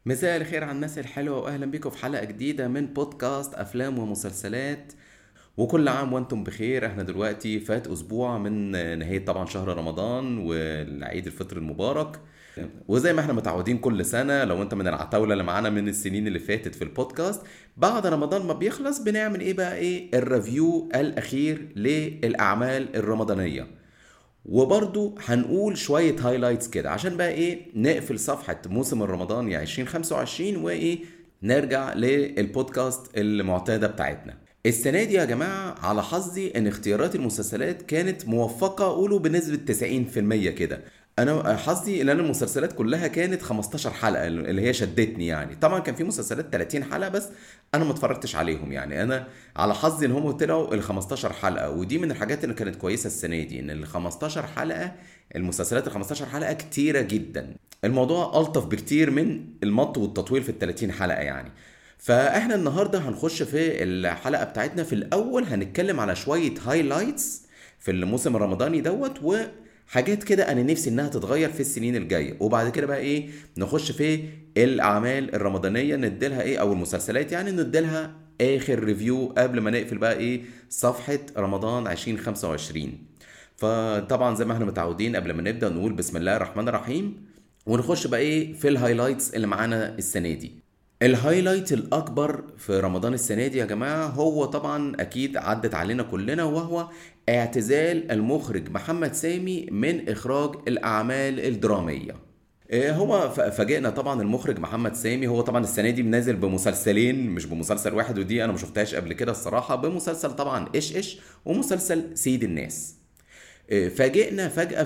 مساء الخير على الناس الحلوة وأهلا بكم في حلقة جديدة من بودكاست أفلام ومسلسلات وكل عام وانتم بخير احنا دلوقتي فات أسبوع من نهاية طبعا شهر رمضان والعيد الفطر المبارك وزي ما احنا متعودين كل سنة لو انت من العتاولة اللي معانا من السنين اللي فاتت في البودكاست بعد رمضان ما بيخلص بنعمل ايه بقى ايه الريفيو الأخير للأعمال الرمضانية وبرضو هنقول شوية هايلايتس كده عشان بقى ايه نقفل صفحة موسم الرمضاني 2025 وايه نرجع للبودكاست المعتادة بتاعتنا السنة دي يا جماعة على حظي ان اختيارات المسلسلات كانت موفقة قولوا بنسبة 90% كده انا حظي ان انا المسلسلات كلها كانت 15 حلقه اللي هي شدتني يعني طبعا كان في مسلسلات 30 حلقه بس انا ما اتفرجتش عليهم يعني انا على حظي ان هم طلعوا ال 15 حلقه ودي من الحاجات اللي كانت كويسه السنه دي ان ال 15 حلقه المسلسلات ال 15 حلقه كتيره جدا الموضوع الطف بكتير من المط والتطويل في ال 30 حلقه يعني فاحنا النهارده هنخش في الحلقه بتاعتنا في الاول هنتكلم على شويه هايلايتس في الموسم الرمضاني دوت و حاجات كده انا نفسي انها تتغير في السنين الجايه وبعد كده بقى ايه نخش في الاعمال الرمضانيه نديلها ايه او المسلسلات يعني نديلها اخر ريفيو قبل ما نقفل بقى ايه صفحه رمضان 2025 فطبعا زي ما احنا متعودين قبل ما نبدا نقول بسم الله الرحمن الرحيم ونخش بقى ايه في الهايلايتس اللي معانا السنه دي الهايلايت الاكبر في رمضان السنه دي يا جماعه هو طبعا اكيد عدت علينا كلنا وهو اعتزال المخرج محمد سامي من اخراج الاعمال الدراميه هو فاجئنا طبعا المخرج محمد سامي هو طبعا السنه دي نازل بمسلسلين مش بمسلسل واحد ودي انا ما شفتهاش قبل كده الصراحه بمسلسل طبعا ايش ايش ومسلسل سيد الناس فاجئنا فجاه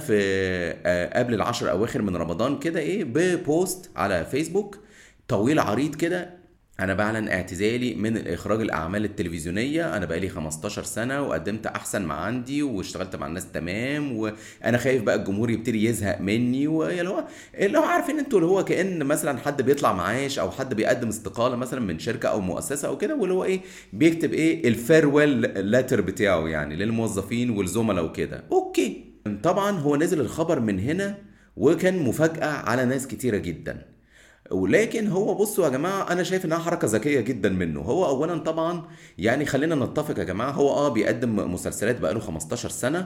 في قبل العشر اواخر من رمضان كده ايه ببوست على فيسبوك طويل عريض كده انا بعلن اعتزالي من اخراج الاعمال التلفزيونيه انا بقالي 15 سنه وقدمت احسن ما عندي واشتغلت مع الناس تمام وانا خايف بقى الجمهور يبتدي يزهق مني واللي هو اللي هو عارفين انتوا اللي هو كان مثلا حد بيطلع معاش او حد بيقدم استقاله مثلا من شركه او مؤسسه او كده واللي هو ايه بيكتب ايه الفيرويل لاتر بتاعه يعني للموظفين والزملاء وكده اوكي طبعا هو نزل الخبر من هنا وكان مفاجاه على ناس كتيره جدا ولكن هو بصوا يا جماعه انا شايف انها حركه ذكيه جدا منه هو اولا طبعا يعني خلينا نتفق يا جماعه هو اه بيقدم مسلسلات بقاله 15 سنه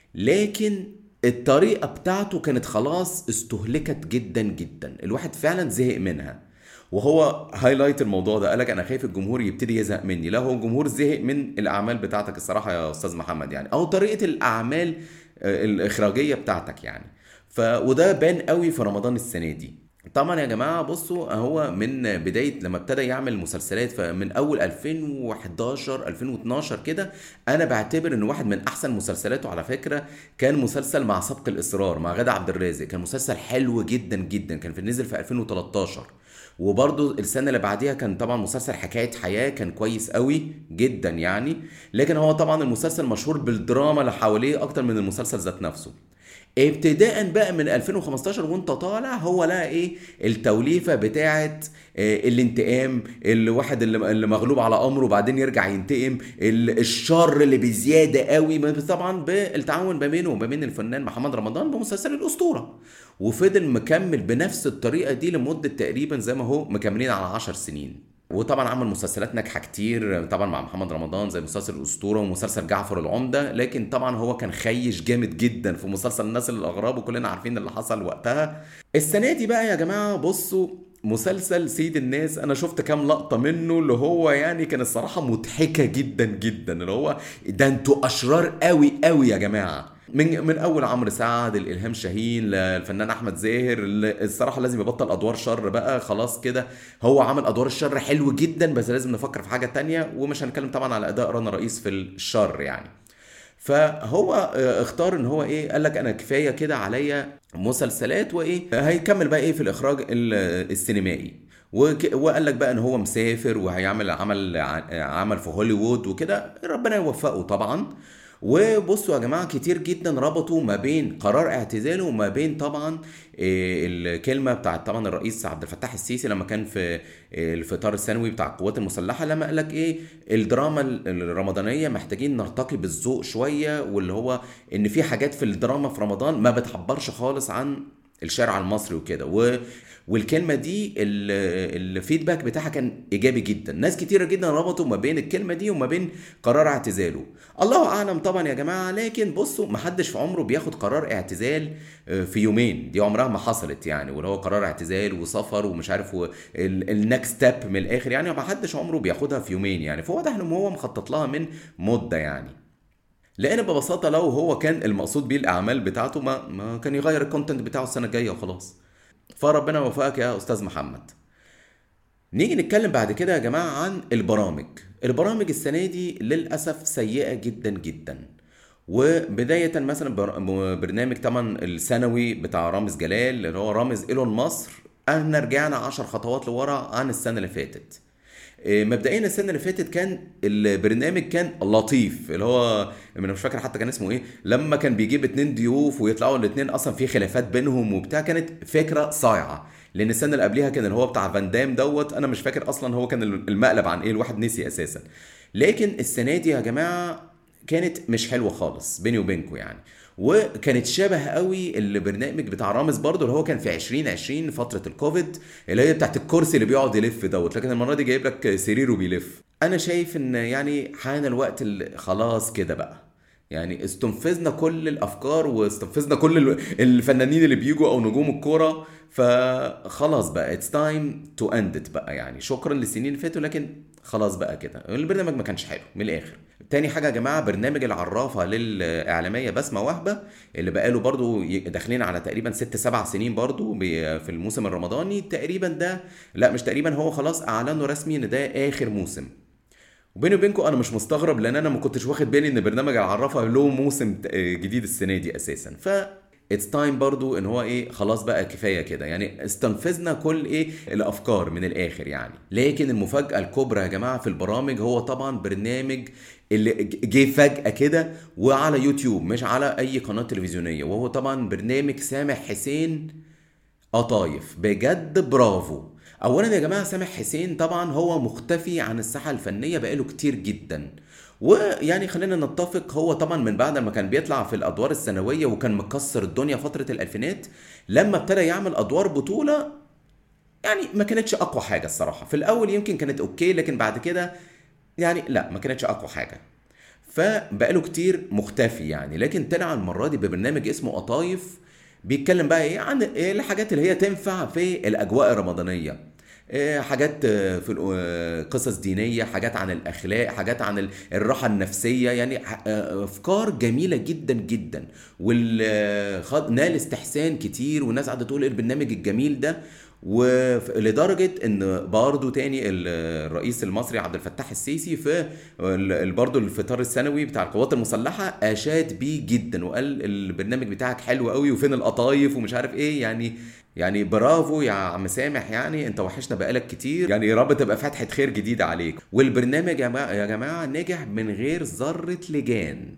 لكن الطريقه بتاعته كانت خلاص استهلكت جدا جدا الواحد فعلا زهق منها وهو هايلايت الموضوع ده قالك انا خايف الجمهور يبتدي يزهق مني لا هو الجمهور زهق من الاعمال بتاعتك الصراحه يا استاذ محمد يعني او طريقه الاعمال الاخراجيه بتاعتك يعني ف وده بان قوي في رمضان السنه دي طبعا يا جماعه بصوا هو من بدايه لما ابتدى يعمل مسلسلات فمن اول 2011 2012 كده انا بعتبر ان واحد من احسن مسلسلاته على فكره كان مسلسل مع سبق الاصرار مع غادة عبد الرازق كان مسلسل حلو جدا جدا كان في نزل في 2013 وبرضه السنه اللي بعديها كان طبعا مسلسل حكايه حياه كان كويس قوي جدا يعني لكن هو طبعا المسلسل مشهور بالدراما اللي حواليه اكتر من المسلسل ذات نفسه ابتداء بقى من 2015 وانت طالع هو لقى ايه التوليفه بتاعه الانتقام الواحد اللي اللي مغلوب على امره وبعدين يرجع ينتقم الشر اللي بزياده قوي طبعا بالتعاون ما بينه وما بين الفنان محمد رمضان بمسلسل الاسطوره وفضل مكمل بنفس الطريقه دي لمده تقريبا زي ما هو مكملين على 10 سنين وطبعا عمل مسلسلات ناجحه كتير طبعا مع محمد رمضان زي مسلسل الاسطوره ومسلسل جعفر العمده لكن طبعا هو كان خيش جامد جدا في مسلسل الناس الاغراب وكلنا عارفين اللي حصل وقتها السنه دي بقى يا جماعه بصوا مسلسل سيد الناس انا شفت كام لقطه منه اللي هو يعني كان الصراحه مضحكه جدا جدا اللي هو ده انتوا اشرار قوي قوي يا جماعه من من اول عمرو سعد الالهام شاهين للفنان احمد زاهر الصراحه لازم يبطل ادوار شر بقى خلاص كده هو عمل ادوار الشر حلو جدا بس لازم نفكر في حاجه تانية ومش هنتكلم طبعا على اداء رنا رئيس في الشر يعني فهو اختار ان هو ايه قال لك انا كفايه كده عليا مسلسلات وايه هيكمل بقى ايه في الاخراج السينمائي وقال لك بقى ان هو مسافر وهيعمل عمل عمل في هوليوود وكده ربنا يوفقه طبعا وبصوا يا جماعه كتير جدا ربطوا ما بين قرار اعتزاله وما بين طبعا الكلمه بتاعت طبعا الرئيس عبد الفتاح السيسي لما كان في الفطار السنوي بتاع القوات المسلحه لما قال لك ايه الدراما الرمضانيه محتاجين نرتقي بالذوق شويه واللي هو ان في حاجات في الدراما في رمضان ما بتعبرش خالص عن الشارع المصري وكده و والكلمه دي ال- الفيدباك بتاعها كان ايجابي جدا ناس كتيره جدا ربطوا ما بين الكلمه دي وما بين قرار اعتزاله الله اعلم طبعا يا جماعه لكن بصوا ما حدش في عمره بياخد قرار اعتزال آه، في يومين دي عمرها ما حصلت يعني واللي هو قرار اعتزال وسفر ومش عارف النكست ستيب من الاخر يعني ما حدش عمره بياخدها في يومين يعني فواضح ان هو مخطط لها من مده يعني لان ببساطه لو هو كان المقصود بيه الاعمال بتاعته ما, ما كان يغير الكونتنت بتاعه السنه الجايه وخلاص فربنا يوفقك يا استاذ محمد نيجي نتكلم بعد كده يا جماعه عن البرامج البرامج السنه دي للاسف سيئه جدا جدا وبداية مثلا بر- م- برنامج طبعا السنوي بتاع رامز جلال اللي هو رامز ايلون مصر احنا رجعنا عشر خطوات لورا عن السنة اللي فاتت إيه، مبدئيا السنه اللي فاتت كان البرنامج كان لطيف اللي هو انا مش فاكر حتى كان اسمه ايه لما كان بيجيب اتنين ضيوف ويطلعوا الاتنين اصلا في خلافات بينهم وبتاع كانت فكره صايعه لان السنه اللي قبليها كان اللي هو بتاع فان دام دوت انا مش فاكر اصلا هو كان المقلب عن ايه الواحد نسي اساسا لكن السنه دي يا جماعه كانت مش حلوه خالص بيني وبينكم يعني وكانت شبه قوي البرنامج بتاع رامز برضو اللي هو كان في 2020 فتره الكوفيد اللي هي بتاعت الكرسي اللي بيقعد يلف دوت لكن المره دي جايب لك سريره بيلف انا شايف ان يعني حان الوقت اللي خلاص كده بقى يعني استنفذنا كل الافكار واستنفذنا كل ال- الفنانين اللي بيجوا او نجوم الكوره فخلاص بقى اتس تايم تو اند ات بقى يعني شكرا للسنين اللي فاتوا لكن خلاص بقى كده البرنامج ما كانش حلو من الاخر تاني حاجه يا جماعه برنامج العرافه للاعلاميه بسمه وهبه اللي بقاله برضو ي- داخلين على تقريبا ست سبع سنين برضو بي- في الموسم الرمضاني تقريبا ده لا مش تقريبا هو خلاص اعلنوا رسمي ان ده اخر موسم وبيني وبينكم انا مش مستغرب لان انا ما كنتش واخد بالي ان برنامج العرافه له موسم ت- جديد السنه دي اساسا ف اتس تايم برضو ان هو ايه خلاص بقى كفايه كده يعني استنفذنا كل ايه الافكار من الاخر يعني لكن المفاجاه الكبرى يا جماعه في البرامج هو طبعا برنامج اللي ج- جه فجاه كده وعلى يوتيوب مش على اي قناه تلفزيونيه وهو طبعا برنامج سامح حسين قطايف بجد برافو اولا يا جماعه سامح حسين طبعا هو مختفي عن الساحه الفنيه بقاله كتير جدا ويعني خلينا نتفق هو طبعا من بعد ما كان بيطلع في الادوار الثانويه وكان مكسر الدنيا فتره الالفينات لما ابتدى يعمل ادوار بطوله يعني ما كانتش اقوى حاجه الصراحه في الاول يمكن كانت اوكي لكن بعد كده يعني لا ما كانتش اقوى حاجه فبقاله كتير مختفي يعني لكن طلع المره دي ببرنامج اسمه قطايف بيتكلم بقى ايه عن إيه الحاجات اللي هي تنفع في الاجواء الرمضانيه إيه حاجات آه، في الأ- آه، قصص دينيه حاجات عن الاخلاق حاجات عن ال- الراحه النفسيه يعني ح- آه، افكار جميله جدا جدا ونال استحسان كتير والناس قاعده تقول ايه البرنامج الجميل ده ولدرجه ان برضه تاني ال- الرئيس المصري عبد الفتاح السيسي في ال- برضه الفطار السنوي بتاع القوات المسلحه اشاد بيه جدا وقال البرنامج بتاعك حلو قوي وفين القطايف ومش عارف ايه يعني يعني برافو يا عم سامح يعني انت وحشنا بقالك كتير يعني يا رب تبقى فتحه خير جديده عليك والبرنامج يا جماعه يا جماعه نجح من غير ذره لجان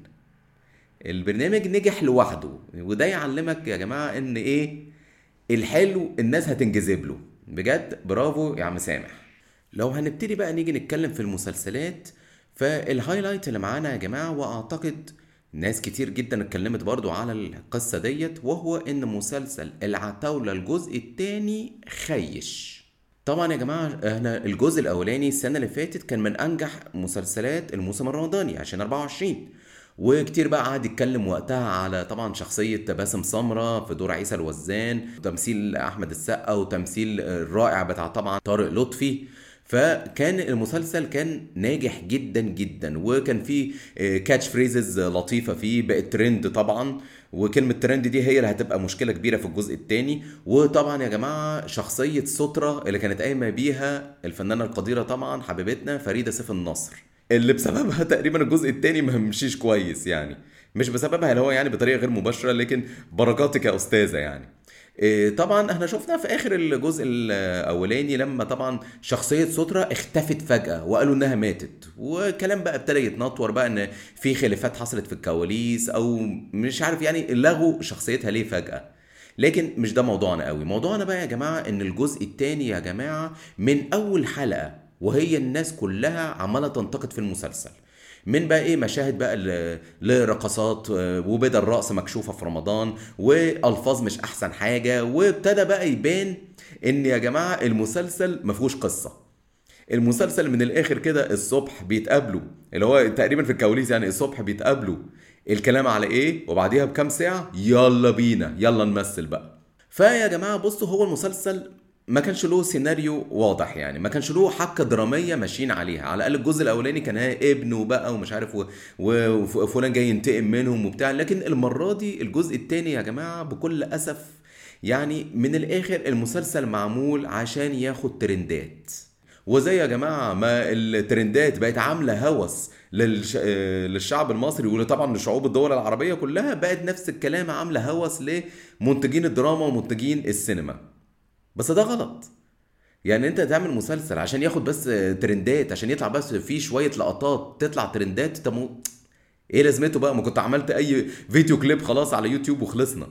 البرنامج نجح لوحده وده يعلمك يا جماعه ان ايه الحلو الناس هتنجذب له بجد برافو يا عم سامح لو هنبتدي بقى نيجي نتكلم في المسلسلات فالهايلايت اللي معانا يا جماعه واعتقد ناس كتير جدا اتكلمت برضو على القصة ديت وهو ان مسلسل العتاولة الجزء التاني خيش طبعا يا جماعة احنا الجزء الاولاني السنة اللي فاتت كان من انجح مسلسلات الموسم الرمضاني 2024 وكتير بقى قعد يتكلم وقتها على طبعا شخصية باسم سمرة في دور عيسى الوزان وتمثيل أحمد السقا وتمثيل الرائع بتاع طبعا طارق لطفي فكان المسلسل كان ناجح جدا جدا وكان فيه كاتش فريزز لطيفة فيه بقت ترند طبعا وكلمة ترند دي هي اللي هتبقى مشكلة كبيرة في الجزء الثاني وطبعا يا جماعة شخصية سترة اللي كانت قايمة بيها الفنانة القديرة طبعا حبيبتنا فريدة سيف النصر اللي بسببها تقريبا الجزء الثاني ما مشيش كويس يعني مش بسببها اللي هو يعني بطريقه غير مباشره لكن بركاتك يا استاذه يعني إيه طبعا احنا شفنا في اخر الجزء الاولاني لما طبعا شخصيه سترة اختفت فجاه وقالوا انها ماتت وكلام بقى ابتدى يتنطور بقى ان في خلافات حصلت في الكواليس او مش عارف يعني لغوا شخصيتها ليه فجاه لكن مش ده موضوعنا قوي موضوعنا بقى يا جماعه ان الجزء الثاني يا جماعه من اول حلقه وهي الناس كلها عماله تنتقد في المسلسل من بقى ايه مشاهد بقى لرقصات وبدا الرقص مكشوفه في رمضان والفاظ مش احسن حاجه وابتدى بقى يبان ان يا جماعه المسلسل ما فيهوش قصه المسلسل من الاخر كده الصبح بيتقابلوا اللي هو تقريبا في الكواليس يعني الصبح بيتقابلوا الكلام على ايه وبعديها بكام ساعه يلا بينا يلا نمثل بقى فيا جماعه بصوا هو المسلسل ما كانش له سيناريو واضح يعني ما كانش له حبكه دراميه ماشيين عليها على الاقل الجزء الاولاني كان هي ابنه بقى ومش عارف و- و- وفلان جاي ينتقم منهم وبتاع لكن المره دي الجزء الثاني يا جماعه بكل اسف يعني من الاخر المسلسل معمول عشان ياخد ترندات وزي يا جماعه ما الترندات بقت عامله هوس للش... آه، للشعب المصري وطبعا لشعوب الدول العربيه كلها بقت نفس الكلام عامله هوس لمنتجين الدراما ومنتجين السينما بس ده غلط يعني انت تعمل مسلسل عشان ياخد بس ترندات عشان يطلع بس فيه شويه لقطات تطلع ترندات طب مو- ايه لازمته بقى ما كنت عملت اي فيديو كليب خلاص على يوتيوب وخلصنا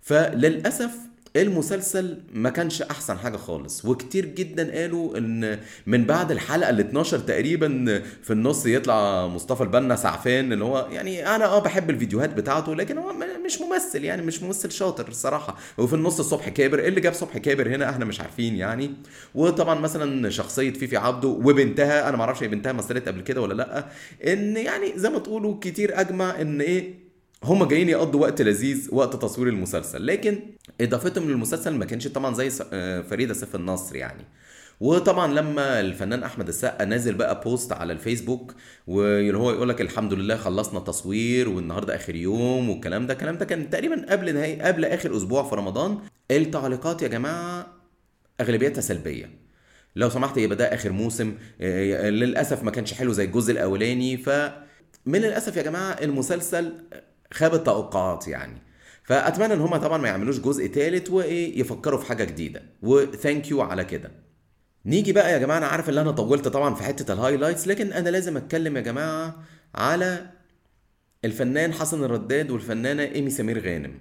فللاسف المسلسل ما كانش احسن حاجه خالص وكتير جدا قالوا ان من بعد الحلقه ال 12 تقريبا في النص يطلع مصطفى البنا سعفان اللي هو يعني انا اه بحب الفيديوهات بتاعته لكن هو م- مش ممثل يعني مش ممثل شاطر الصراحه وفي النص الصبح كابر إيه اللي جاب صبح كابر هنا احنا مش عارفين يعني وطبعا مثلا شخصيه فيفي عبده وبنتها انا ما اعرفش هي بنتها مثلت قبل كده ولا لا ان يعني زي ما تقولوا كتير اجمع ان ايه هما جايين يقضوا وقت لذيذ وقت تصوير المسلسل لكن اضافتهم للمسلسل ما كانش طبعا زي س- آه، فريده سيف النصر يعني وطبعا لما الفنان احمد السقا نازل بقى بوست على الفيسبوك واللي هو يقول لك الحمد لله خلصنا تصوير والنهارده اخر يوم والكلام ده الكلام ده كان تقريبا قبل نهايه قبل اخر اسبوع في رمضان التعليقات يا جماعه اغلبيتها سلبيه لو سمحت يبقى ده اخر موسم آه، للاسف ما كانش حلو زي الجزء الاولاني ف من الاسف يا جماعه المسلسل خاب التوقعات يعني فاتمنى ان هما طبعا ما يعملوش جزء تالت وايه يفكروا في حاجه جديده وثانك يو على كده نيجي بقى يا جماعه انا عارف ان انا طولت طبعا في حته الهايلايتس لكن انا لازم اتكلم يا جماعه على الفنان حسن الرداد والفنانه ايمي سمير غانم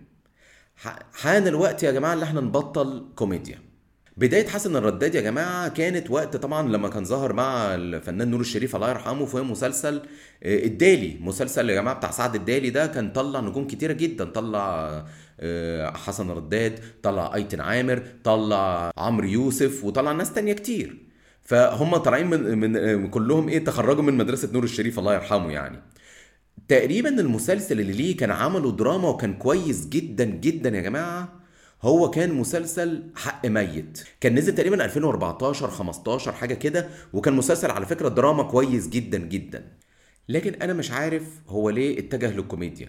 ح- حان الوقت يا جماعه اللي احنا نبطل كوميديا بداية حسن الرداد يا جماعة كانت وقت طبعا لما كان ظهر مع الفنان نور الشريف الله يرحمه في مسلسل آه، الدالي مسلسل يا جماعة بتاع سعد الدالي ده كان طلع نجوم كتيرة جدا طلع آه، حسن الرداد طلع ايتن عامر طلع عمرو يوسف وطلع ناس تانية كتير فهم طالعين من, من آه، كلهم ايه تخرجوا من مدرسة نور الشريف الله يرحمه يعني تقريبا المسلسل اللي ليه كان عمله دراما وكان كويس جدا جدا يا جماعه هو كان مسلسل حق ميت كان نزل تقريبا 2014 15 حاجه كده وكان مسلسل على فكره دراما كويس جدا جدا لكن انا مش عارف هو ليه اتجه للكوميديا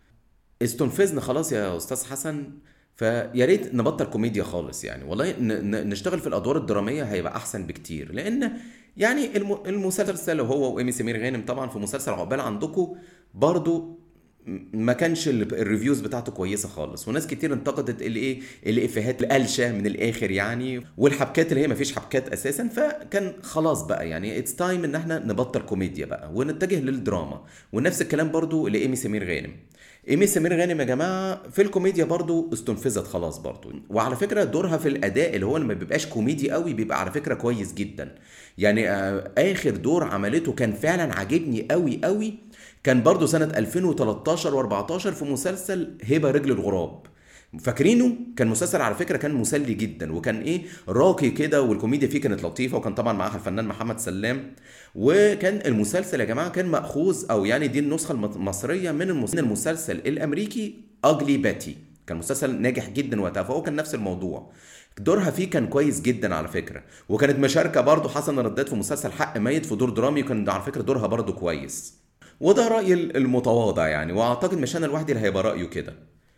استنفذنا خلاص يا استاذ حسن فيا ريت نبطل كوميديا خالص يعني والله ن- ن- نشتغل في الادوار الدراميه هيبقى احسن بكتير لان يعني الم- المسلسل هو وايمي سمير غانم طبعا في مسلسل عقبال عندكم برضو م- ما كانش ال- الريفيوز بتاعته كويسه خالص وناس كتير انتقدت الايه الافيهات القلشه من الاخر يعني والحبكات اللي هي ما فيش حبكات اساسا فكان خلاص بقى يعني اتس تايم ان احنا نبطل كوميديا بقى ونتجه للدراما ونفس الكلام برضو لايمي سمير غانم ايمي سمير غانم يا جماعه في الكوميديا برضو استنفذت خلاص برضو وعلى فكره دورها في الاداء اللي هو لما بيبقاش كوميدي قوي بيبقى على فكره كويس جدا يعني آه، اخر دور عملته كان فعلا عاجبني قوي قوي كان برضو سنه 2013 و14 في مسلسل هبه رجل الغراب فاكرينه كان مسلسل على فكره كان مسلي جدا وكان ايه راقي كده والكوميديا فيه كانت لطيفه وكان طبعا معاها الفنان محمد سلام وكان المسلسل يا جماعه كان ماخوذ او يعني دي النسخه المصريه من المس- من المسلسل الامريكي اجلي باتي كان مسلسل ناجح جدا وقتها فهو كان نفس الموضوع دورها فيه كان كويس جدا على فكره وكانت مشاركه برضو حسن الرداد في مسلسل حق ميت في دور درامي وكان على فكره دورها برضو كويس وده رايي المتواضع يعني واعتقد مش انا لوحدي اللي هيبقى رايه كده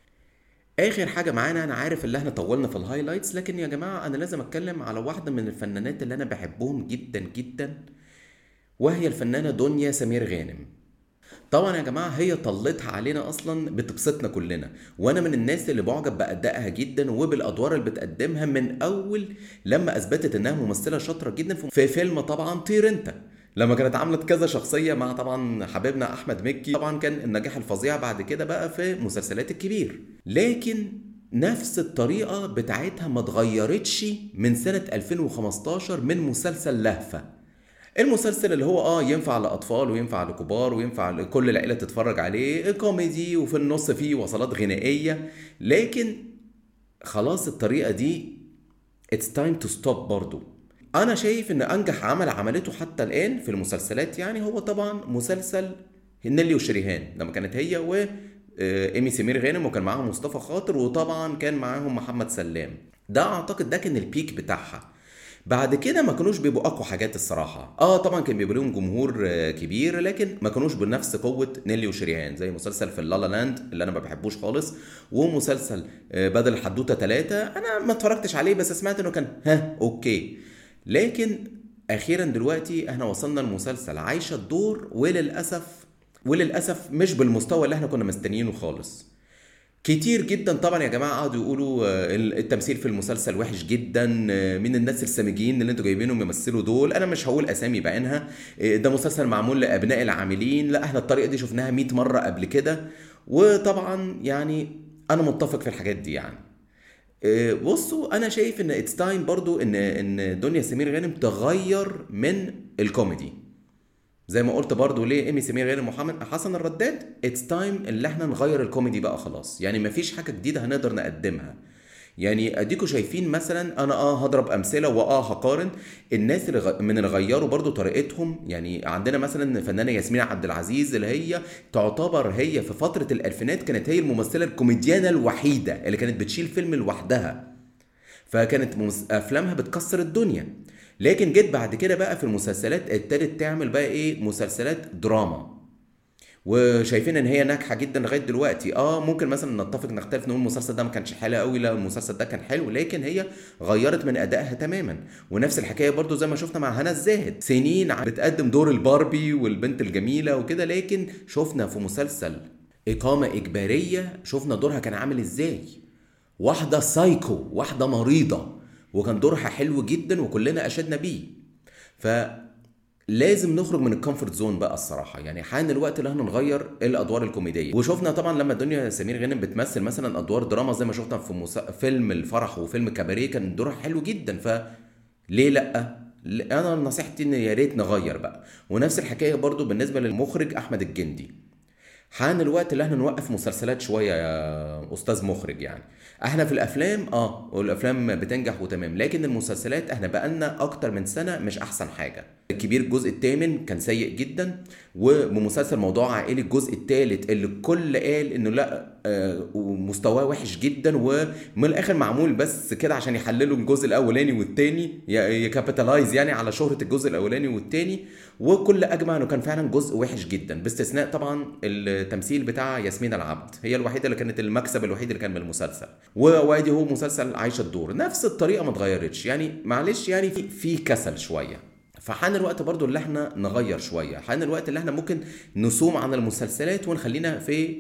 اخر حاجه معانا انا عارف اللي احنا طولنا في الهايلايتس لكن يا جماعه انا لازم اتكلم على واحده من الفنانات اللي انا بحبهم جدا جدا وهي الفنانه دنيا سمير غانم طبعا يا جماعه هي طلتها علينا اصلا بتبسطنا كلنا وانا من الناس اللي بعجب بادائها جدا وبالادوار اللي بتقدمها من اول لما اثبتت انها ممثله شاطره جدا في فيلم طبعا طير انت لما كانت عملت كذا شخصيه مع طبعا حبيبنا احمد مكي طبعا كان النجاح الفظيع بعد كده بقى في مسلسلات الكبير لكن نفس الطريقه بتاعتها ما اتغيرتش من سنه 2015 من مسلسل لهفه المسلسل اللي هو اه ينفع لاطفال وينفع لكبار وينفع لكل العيله تتفرج عليه كوميدي وفي النص فيه وصلات غنائيه لكن خلاص الطريقه دي اتس تايم تو ستوب برضو انا شايف ان انجح عمل عملته حتى الان في المسلسلات يعني هو طبعا مسلسل نيلي وشريهان لما كانت هي و آه، ايمي سمير غانم وكان معاهم مصطفى خاطر وطبعا كان معاهم محمد سلام ده اعتقد ده كان البيك بتاعها بعد كده ما كانوش بيبقوا اقوى حاجات الصراحه اه طبعا كان بيبقى لهم جمهور آه، كبير لكن ما كانوش بنفس قوه نيلي وشريهان زي مسلسل في اللالا لاند اللي انا ما بحبوش خالص ومسلسل آه، بدل الحدوته ثلاثة انا ما اتفرجتش عليه بس سمعت انه كان ها اوكي لكن اخيرا دلوقتي احنا وصلنا لمسلسل عايشه الدور وللاسف وللاسف مش بالمستوى اللي احنا كنا مستنيينه خالص كتير جدا طبعا يا جماعه قعدوا يقولوا آه، التمثيل في المسلسل وحش جدا آه، مين الناس السامجين اللي انتوا جايبينهم يمثلوا دول انا مش هقول اسامي بعينها آه، ده مسلسل معمول لابناء العاملين لا احنا الطريقه دي شفناها 100 مره قبل كده وطبعا يعني انا متفق في الحاجات دي يعني آه، بصوا انا شايف ان اتس تايم برضو ان ان دنيا سمير غانم تغير من الكوميدي زي ما قلت برضو ليه ايمي سمير غانم محمد حسن الرداد اتس تايم اللي احنا نغير الكوميدي بقى خلاص يعني مفيش حاجه جديده هنقدر نقدمها يعني اديكوا شايفين مثلا انا اه هضرب امثله واه هقارن الناس اللي غ... من اللي غيروا برضو طريقتهم يعني عندنا مثلا فنانه ياسمين عبد العزيز اللي هي تعتبر هي في فتره الالفينات كانت هي الممثله الكوميديانه الوحيده اللي كانت بتشيل فيلم لوحدها فكانت مس... افلامها بتكسر الدنيا لكن جيت بعد كده بقى في المسلسلات ابتدت تعمل بقى ايه مسلسلات دراما وشايفين ان هي ناجحه جدا لغايه دلوقتي اه ممكن مثلا نتفق نختلف نقول المسلسل ده ما كانش حلو قوي لا المسلسل ده كان حلو لكن هي غيرت من ادائها تماما ونفس الحكايه برضو زي ما شفنا مع هنا الزاهد سنين بتقدم دور الباربي والبنت الجميله وكده لكن شفنا في مسلسل اقامه اجباريه شفنا دورها كان عامل ازاي واحده سايكو واحده مريضه وكان دورها حلو جدا وكلنا اشدنا بيه ف لازم نخرج من الكومفورت زون بقى الصراحه يعني حان الوقت اللي احنا نغير الادوار الكوميديه وشفنا طبعا لما الدنيا سمير غانم بتمثل مثلا ادوار دراما زي ما شفنا في مسا... فيلم الفرح وفيلم كباريه كان دورها حلو جدا ف ليه لا انا نصيحتي ان يا ريت نغير بقى ونفس الحكايه برضو بالنسبه للمخرج احمد الجندي حان الوقت اللي احنا نوقف مسلسلات شويه يا استاذ مخرج يعني احنا في الافلام اه والافلام بتنجح وتمام لكن المسلسلات احنا بقالنا اكتر من سنه مش احسن حاجه الكبير الجزء الثامن كان سيء جدا وبمسلسل موضوع عائلي الجزء الثالث اللي الكل قال انه لا آه مستواه وحش جدا ومن الاخر معمول بس كده عشان يحللوا الجزء الاولاني والثاني يكابيتالايز يعني على شهره الجزء الاولاني والثاني وكل اجمع انه كان فعلا جزء وحش جدا باستثناء طبعا التمثيل بتاع ياسمين العبد هي الوحيده اللي كانت المكسب الوحيد اللي كان من المسلسل وادي هو مسلسل عايشه الدور نفس الطريقه ما اتغيرتش يعني معلش يعني في, في كسل شويه فحان الوقت برضو اللي احنا نغير شوية حان الوقت اللي احنا ممكن نصوم عن المسلسلات ونخلينا في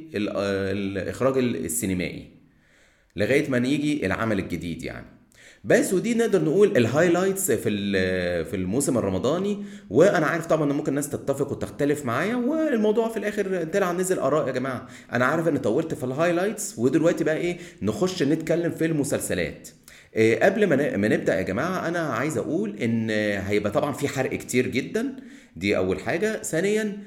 الإخراج السينمائي لغاية ما نيجي العمل الجديد يعني بس ودي نقدر نقول الهايلايتس في في الموسم الرمضاني وانا عارف طبعا ان ممكن الناس تتفق وتختلف معايا والموضوع في الاخر طلع نزل اراء يا جماعه انا عارف ان طولت في الهايلايتس ودلوقتي بقى ايه نخش نتكلم في المسلسلات قبل ما نبدا يا جماعه انا عايز اقول ان هيبقى طبعا في حرق كتير جدا دي اول حاجه ثانيا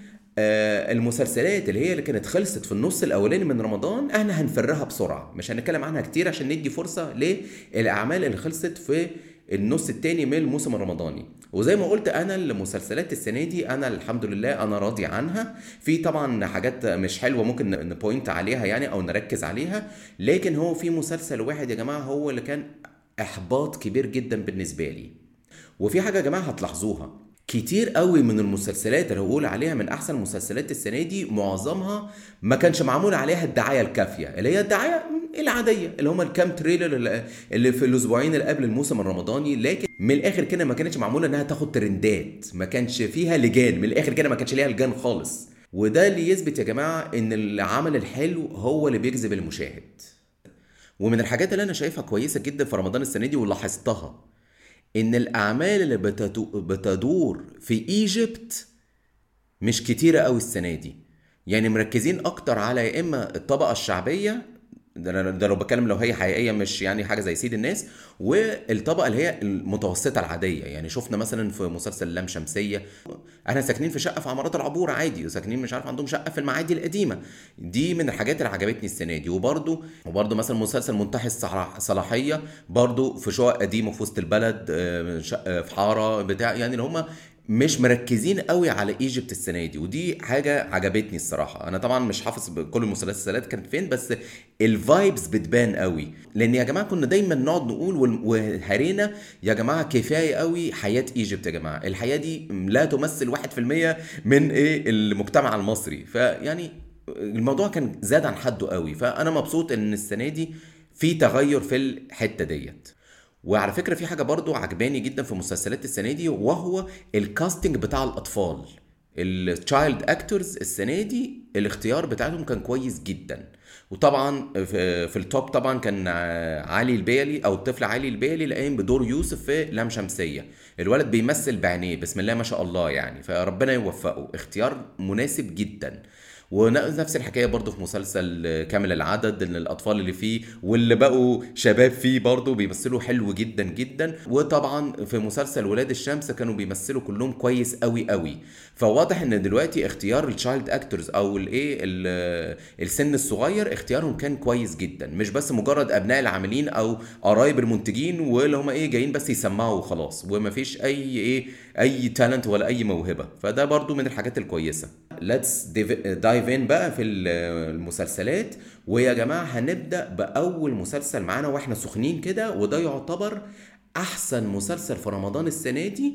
المسلسلات اللي هي اللي كانت خلصت في النص الاولاني من رمضان احنا هنفرها بسرعه مش هنتكلم عنها كتير عشان ندي فرصه للاعمال اللي خلصت في النص التاني من الموسم الرمضاني وزي ما قلت انا المسلسلات السنه دي انا الحمد لله انا راضي عنها في طبعا حاجات مش حلوه ممكن نبوينت عليها يعني او نركز عليها لكن هو في مسلسل واحد يا جماعه هو اللي كان احباط كبير جدا بالنسبه لي وفي حاجه يا جماعه هتلاحظوها كتير قوي من المسلسلات اللي هقول عليها من احسن المسلسلات السنه دي معظمها ما كانش معمول عليها الدعايه الكافيه اللي هي الدعايه العاديه اللي هم الكام تريلر اللي في الاسبوعين اللي قبل الموسم الرمضاني لكن من الاخر كده ما كانتش معموله انها تاخد ترندات ما كانش فيها لجان من الاخر كده ما كانش ليها لجان خالص وده اللي يثبت يا جماعه ان العمل الحلو هو اللي بيجذب المشاهد ومن الحاجات اللي انا شايفها كويسه جدا في رمضان السنه دي ولاحظتها ان الاعمال اللي بتدور في ايجيبت مش كتيره قوي السنه دي يعني مركزين اكتر على يا اما الطبقه الشعبيه ده, ده لو بتكلم لو هي حقيقيه مش يعني حاجه زي سيد الناس والطبقه اللي هي المتوسطه العاديه يعني شفنا مثلا في مسلسل لام شمسيه احنا ساكنين في شقه في عمارات العبور عادي وساكنين مش عارف عندهم شقه في المعادي القديمه دي من الحاجات اللي عجبتني السنه دي وبرده وبرده مثلا مسلسل منتهي الصلاحيه برده في شقق قديمه في وسط البلد آه، شقه في حاره بتاع يعني اللي هم مش مركزين قوي على ايجيبت السنه دي ودي حاجه عجبتني الصراحه انا طبعا مش حافظ كل المسلسلات كانت فين بس الفايبس بتبان قوي لان يا جماعه كنا دايما نقعد نقول وهرينا يا جماعه كفايه قوي حياه ايجيبت يا جماعه الحياه دي لا تمثل 1% من ايه المجتمع المصري فيعني الموضوع كان زاد عن حده قوي فانا مبسوط ان السنه دي في تغير في الحته ديت وعلى فكره في حاجه برضو عجباني جدا في مسلسلات السنه دي وهو الكاستنج بتاع الاطفال التشايلد اكتورز السنه دي الاختيار بتاعهم كان كويس جدا وطبعا في, في التوب طبعا كان علي البيلي او الطفل علي البيلي اللي قايم بدور يوسف في لام شمسيه الولد بيمثل بعينيه بسم الله ما شاء الله يعني فربنا يوفقه اختيار مناسب جدا ونفس الحكايه برضو في مسلسل كامل العدد ان الاطفال اللي فيه واللي بقوا شباب فيه برضو بيمثلوا حلو جدا جدا وطبعا في مسلسل ولاد الشمس كانوا بيمثلوا كلهم كويس قوي قوي فواضح ان دلوقتي اختيار التشايلد اكتورز او الايه السن الصغير اختيارهم كان كويس جدا مش بس مجرد ابناء العاملين او قرايب المنتجين واللي هم ايه جايين بس يسمعوا وخلاص ومفيش اي ايه اي تالنت ولا اي موهبه فده برضو من الحاجات الكويسه ليتس دايف ان بقى في المسلسلات ويا جماعه هنبدا باول مسلسل معانا واحنا سخنين كده وده يعتبر احسن مسلسل في رمضان السنه دي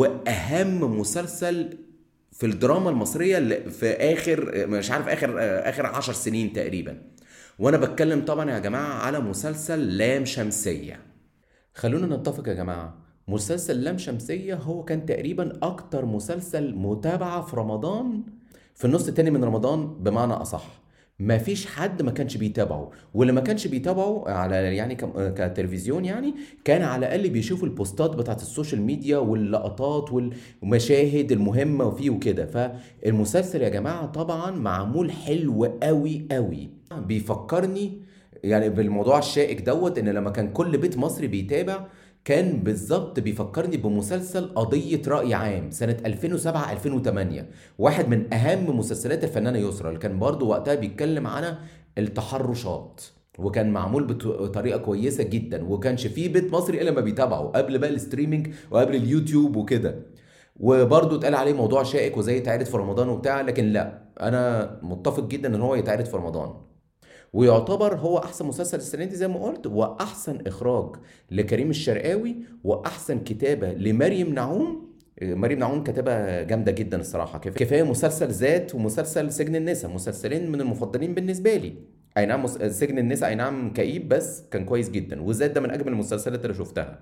واهم مسلسل في الدراما المصريه في اخر مش عارف اخر اخر عشر سنين تقريبا وانا بتكلم طبعا يا جماعه على مسلسل لام شمسيه خلونا نتفق يا جماعه مسلسل لام شمسية هو كان تقريبا أكتر مسلسل متابعة في رمضان في النص التاني من رمضان بمعنى أصح ما فيش حد ما كانش بيتابعه واللي ما كانش بيتابعه على يعني كتلفزيون يعني كان على الاقل بيشوف البوستات بتاعت السوشيال ميديا واللقطات والمشاهد المهمه وفيه وكده فالمسلسل يا جماعه طبعا معمول حلو قوي قوي بيفكرني يعني بالموضوع الشائك دوت ان لما كان كل بيت مصري بيتابع كان بالظبط بيفكرني بمسلسل قضية رأي عام سنة 2007 2008 واحد من أهم مسلسلات الفنانة يسرا اللي كان برضه وقتها بيتكلم عن التحرشات وكان معمول بطريقه كويسه جدا وكانش فيه بيت مصري الا ما بيتابعه قبل بقى الستريمينج وقبل اليوتيوب وكده وبرضه اتقال عليه موضوع شائك وزي يتعرض في رمضان وبتاع لكن لا انا متفق جدا ان هو يتعرض في رمضان ويعتبر هو احسن مسلسل السنه دي زي ما قلت واحسن اخراج لكريم الشرقاوي واحسن كتابه لمريم نعوم مريم نعوم كاتبه جامده جدا الصراحه كفايه مسلسل ذات ومسلسل سجن النساء مسلسلين من المفضلين بالنسبه لي اي نعم سجن النساء اي نعم كئيب بس كان كويس جدا وذات ده من اجمل المسلسلات اللي شفتها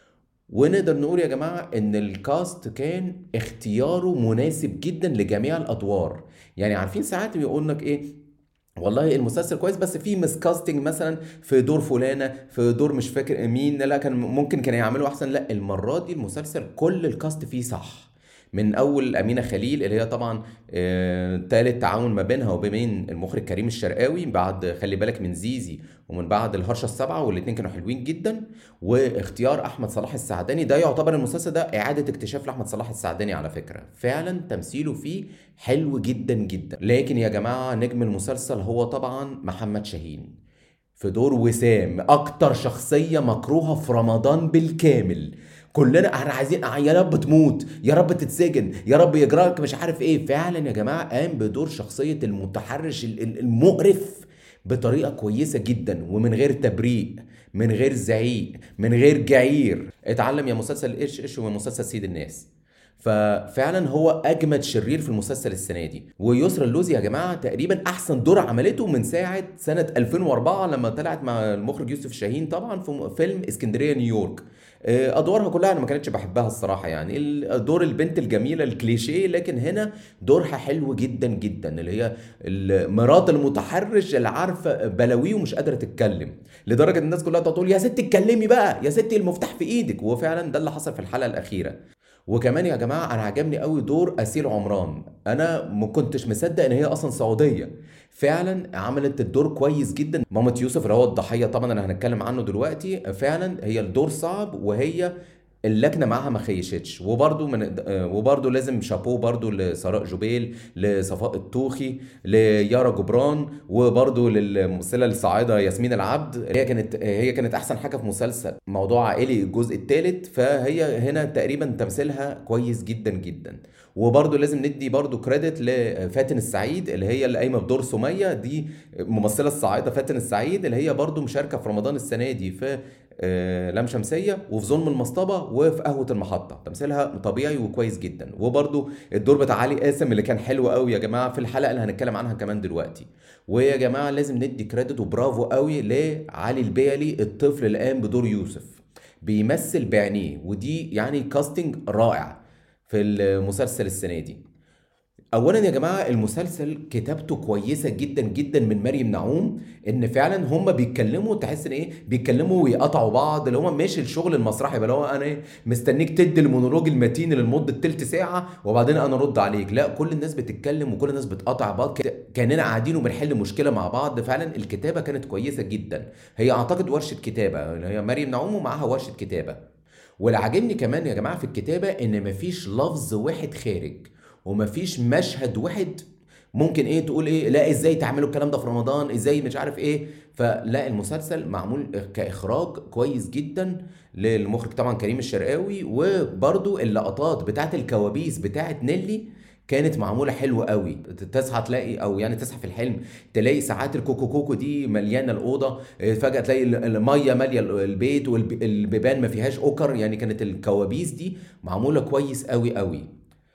ونقدر نقول يا جماعه ان الكاست كان اختياره مناسب جدا لجميع الادوار يعني عارفين ساعات بيقول لك ايه والله المسلسل كويس بس في مسكاستنج مثلا في دور فلانه في دور مش فاكر مين لا كان ممكن كان يعملوا احسن لا المره دي المسلسل كل الكاست فيه صح من اول امينه خليل اللي هي طبعا آه تالت تعاون ما بينها وبين المخرج كريم الشرقاوي بعد خلي بالك من زيزي ومن بعد الهرشه السبعه والاثنين كانوا حلوين جدا واختيار احمد صلاح السعداني ده يعتبر المسلسل ده اعاده اكتشاف لاحمد صلاح السعداني على فكره فعلا تمثيله فيه حلو جدا جدا لكن يا جماعه نجم المسلسل هو طبعا محمد شاهين في دور وسام اكتر شخصيه مكروهه في رمضان بالكامل كلنا احنا عايزين يا رب تموت يا رب تتسجن يا رب يجرالك مش عارف ايه فعلا يا جماعه قام بدور شخصيه المتحرش المقرف بطريقه كويسه جدا ومن غير تبريء من غير زعيق من غير جعير اتعلم يا مسلسل ايش ايش ومسلسل سيد الناس ففعلا هو اجمد شرير في المسلسل السنه دي ويسرا اللوزي يا جماعه تقريبا احسن دور عملته من ساعه سنه 2004 لما طلعت مع المخرج يوسف شاهين طبعا في فيلم اسكندريه نيويورك آه، ادوارها كلها انا ما كانتش بحبها الصراحه يعني دور البنت الجميله الكليشيه لكن هنا دورها حلو جدا جدا اللي هي مرات المتحرش اللي عارفه بلاويه ومش قادره تتكلم لدرجه الناس كلها تقول يا ستي اتكلمي بقى يا ستي المفتاح في ايدك وفعلا ده اللي حصل في الحلقه الاخيره وكمان يا جماعه انا عجبني قوي دور اسيل عمران انا ما كنتش مصدق ان هي اصلا سعوديه فعلا عملت الدور كويس جدا مامة يوسف اللي هو الضحيه طبعا اللي هنتكلم عنه دلوقتي فعلا هي الدور صعب وهي اللكنه معاها ما خيشتش وبرده من وبرده لازم شابو برده لسراء جوبيل لصفاء الطوخي ليارا جبران وبرده للممثله الصاعده ياسمين العبد هي كانت هي كانت احسن حاجه في مسلسل موضوع عائلي الجزء الثالث فهي هنا تقريبا تمثيلها كويس جدا جدا وبرده لازم ندي برده كريدت لفاتن السعيد اللي هي اللي قايمه بدور سميه دي ممثله الصاعده فاتن السعيد اللي هي برده مشاركه في رمضان السنه دي في آه، لام شمسيه وفي ظلم المصطبه وفي قهوه المحطه تمثيلها طبيعي وكويس جدا وبرده الدور بتاع علي قاسم اللي كان حلو قوي يا جماعه في الحلقه اللي هنتكلم عنها كمان دلوقتي ويا جماعه لازم ندي كريدت وبرافو قوي لعلي البيلي الطفل اللي قام بدور يوسف بيمثل بعينيه ودي يعني كاستنج رائع في المسلسل السنه دي اولا يا جماعه المسلسل كتابته كويسه جدا جدا من مريم نعوم ان فعلا هم بيتكلموا تحس ان ايه بيتكلموا ويقطعوا بعض اللي هو ماشي الشغل المسرحي اللي هو انا ايه مستنيك تدي المونولوج المتين لمده تلت ساعه وبعدين انا ارد عليك لا كل الناس بتتكلم وكل الناس بتقطع بعض كاننا قاعدين وبنحل مشكله مع بعض فعلا الكتابه كانت كويسه جدا هي اعتقد ورشه كتابه اللي هي مريم نعوم ومعاها ورشه كتابه واللي عاجبني كمان يا جماعه في الكتابه ان مفيش لفظ واحد خارج ومفيش مشهد واحد ممكن ايه تقول ايه لا ازاي تعملوا الكلام ده في رمضان ازاي مش عارف ايه فلا المسلسل معمول كاخراج كويس جدا للمخرج طبعا كريم الشرقاوي وبرده اللقطات بتاعت الكوابيس بتاعت نيلي كانت معموله حلوه قوي تصحى تلاقي او يعني تصحى في الحلم تلاقي ساعات الكوكو كوكو دي مليانه الاوضه فجاه تلاقي الميه ماليه البيت والبيبان ما فيهاش اوكر يعني كانت الكوابيس دي معموله كويس قوي قوي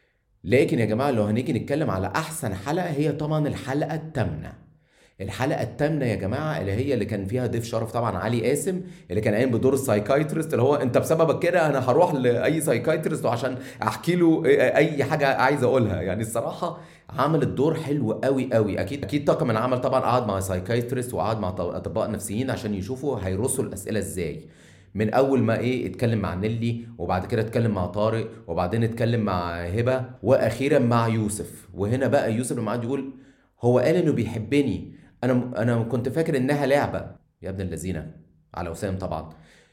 لكن يا جماعه لو هنيجي نتكلم على احسن حلقه هي طبعا الحلقه الثامنه الحلقه الثامنه يا جماعه اللي هي اللي كان فيها ضيف شرف طبعا علي قاسم اللي كان قايم بدور السايكايترست اللي هو انت بسببك كده انا هروح لاي سايكايترست عشان احكي له اي حاجه عايز اقولها يعني الصراحه عمل الدور حلو قوي قوي اكيد اكيد طاقم العمل طبعا قعد مع سايكايترست وقعد مع اطباء نفسيين عشان يشوفوا هيرصوا الاسئله ازاي من اول ما ايه اتكلم مع نيلي وبعد كده اتكلم مع طارق وبعدين اتكلم مع هبه واخيرا مع يوسف وهنا بقى يوسف لما قعد يقول هو قال انه بيحبني انا انا كنت فاكر انها لعبه يا ابن اللذينه على وسام طبعا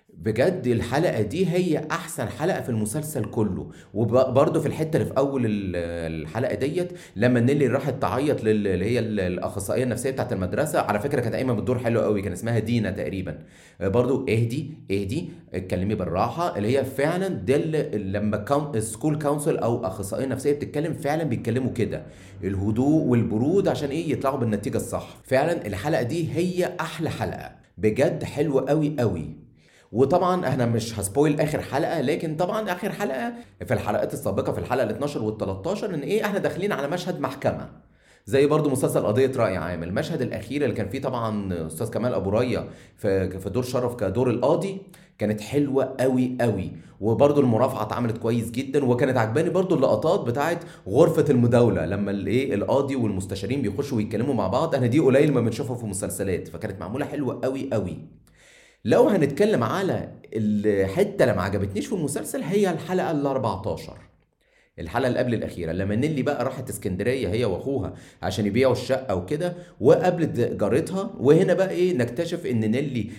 بجد الحلقة دي هي أحسن حلقة في المسلسل كله وبرضه في الحتة اللي في أول الحلقة ديت لما نيلي راحت تعيط اللي هي الأخصائية النفسية بتاعت المدرسة على فكرة كانت قايمة بالدور حلو قوي كان اسمها دينا تقريبا برضه اهدي اهدي اتكلمي بالراحة اللي هي فعلا ده لما سكول كونسل أو أخصائية نفسية بتتكلم فعلا بيتكلموا كده الهدوء والبرود عشان إيه يطلعوا بالنتيجة الصح فعلا الحلقة دي هي أحلى حلقة بجد حلوة قوي قوي وطبعا احنا مش هسبويل اخر حلقه لكن طبعا اخر حلقه في الحلقات السابقه في الحلقه ال 12 وال 13 ان ايه احنا داخلين على مشهد محكمه زي برضو مسلسل قضية رأي عام المشهد الأخير اللي كان فيه طبعا أستاذ كمال أبو ريا في, في دور شرف كدور القاضي كانت حلوة قوي قوي وبرضو المرافعة اتعملت كويس جدا وكانت عجباني برضو اللقطات بتاعت غرفة المداولة لما الايه القاضي والمستشارين بيخشوا ويتكلموا مع بعض انا دي قليل ما بنشوفها في مسلسلات فكانت معمولة حلوة قوي قوي لو هنتكلم على الحته اللي ما عجبتنيش في المسلسل هي الحلقه ال 14 الحلقه اللي قبل الاخيره لما نيلي بقى راحت اسكندريه هي واخوها عشان يبيعوا الشقه وكده وقابلت جارتها وهنا بقى ايه نكتشف ان نيلي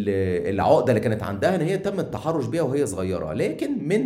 العقده اللي كانت عندها ان هي تم التحرش بيها وهي صغيره لكن من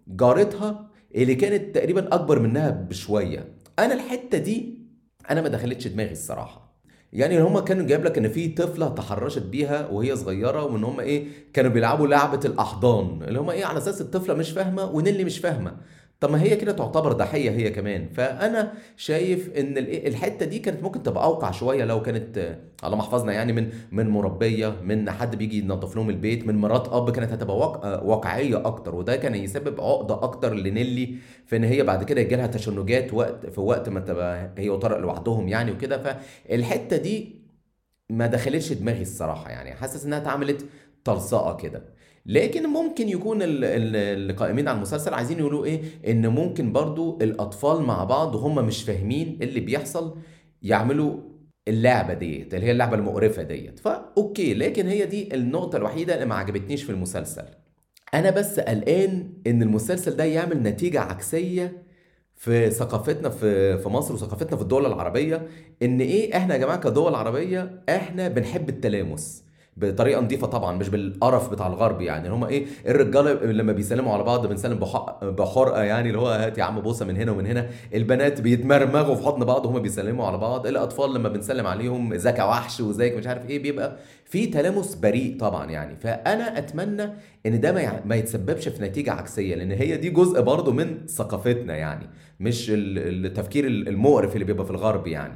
جارتها اللي كانت تقريبا اكبر منها بشويه انا الحته دي انا ما دخلتش دماغي الصراحه يعني هم كانوا جايب لك ان في طفله تحرشت بيها وهي صغيره وان هم ايه كانوا بيلعبوا لعبه الاحضان اللي هم ايه على اساس الطفله مش فاهمه ونيلي مش فاهمه طب ما هي كده تعتبر ضحيه هي كمان فانا شايف ان الحته دي كانت ممكن تبقى اوقع شويه لو كانت على ما حفظنا يعني من من مربيه من حد بيجي ينظف لهم البيت من مرات اب كانت هتبقى واقعيه اكتر وده كان يسبب عقده اكتر لنيلي في ان هي بعد كده يجي لها تشنجات وقت في وقت ما تبقى هي وطارق لوحدهم يعني وكده فالحته دي ما دخلتش دماغي الصراحه يعني حاسس انها اتعملت تلصقه كده لكن ممكن يكون القائمين على المسلسل عايزين يقولوا ايه ان ممكن برضو الاطفال مع بعض وهم مش فاهمين اللي بيحصل يعملوا اللعبه ديت اللي هي اللعبه المقرفه ديت فاوكي لكن هي دي النقطه الوحيده اللي ما عجبتنيش في المسلسل انا بس قلقان ان المسلسل ده يعمل نتيجه عكسيه في ثقافتنا في في مصر وثقافتنا في الدول العربيه ان ايه احنا يا جماعه كدول عربيه احنا بنحب التلامس بطريقه نظيفه طبعا مش بالقرف بتاع الغرب يعني هم ايه الرجاله لما بيسلموا على بعض بنسلم بحرقه يعني اللي هو هات يا عم بوسه من هنا ومن هنا البنات بيتمرمغوا في حضن بعض وهم بيسلموا على بعض الاطفال لما بنسلم عليهم ازيك يا وحش وازيك مش عارف ايه بيبقى في تلامس بريء طبعا يعني فانا اتمنى ان ده ما ما يتسببش في نتيجه عكسيه لان هي دي جزء برضه من ثقافتنا يعني مش التفكير المقرف اللي بيبقى في الغرب يعني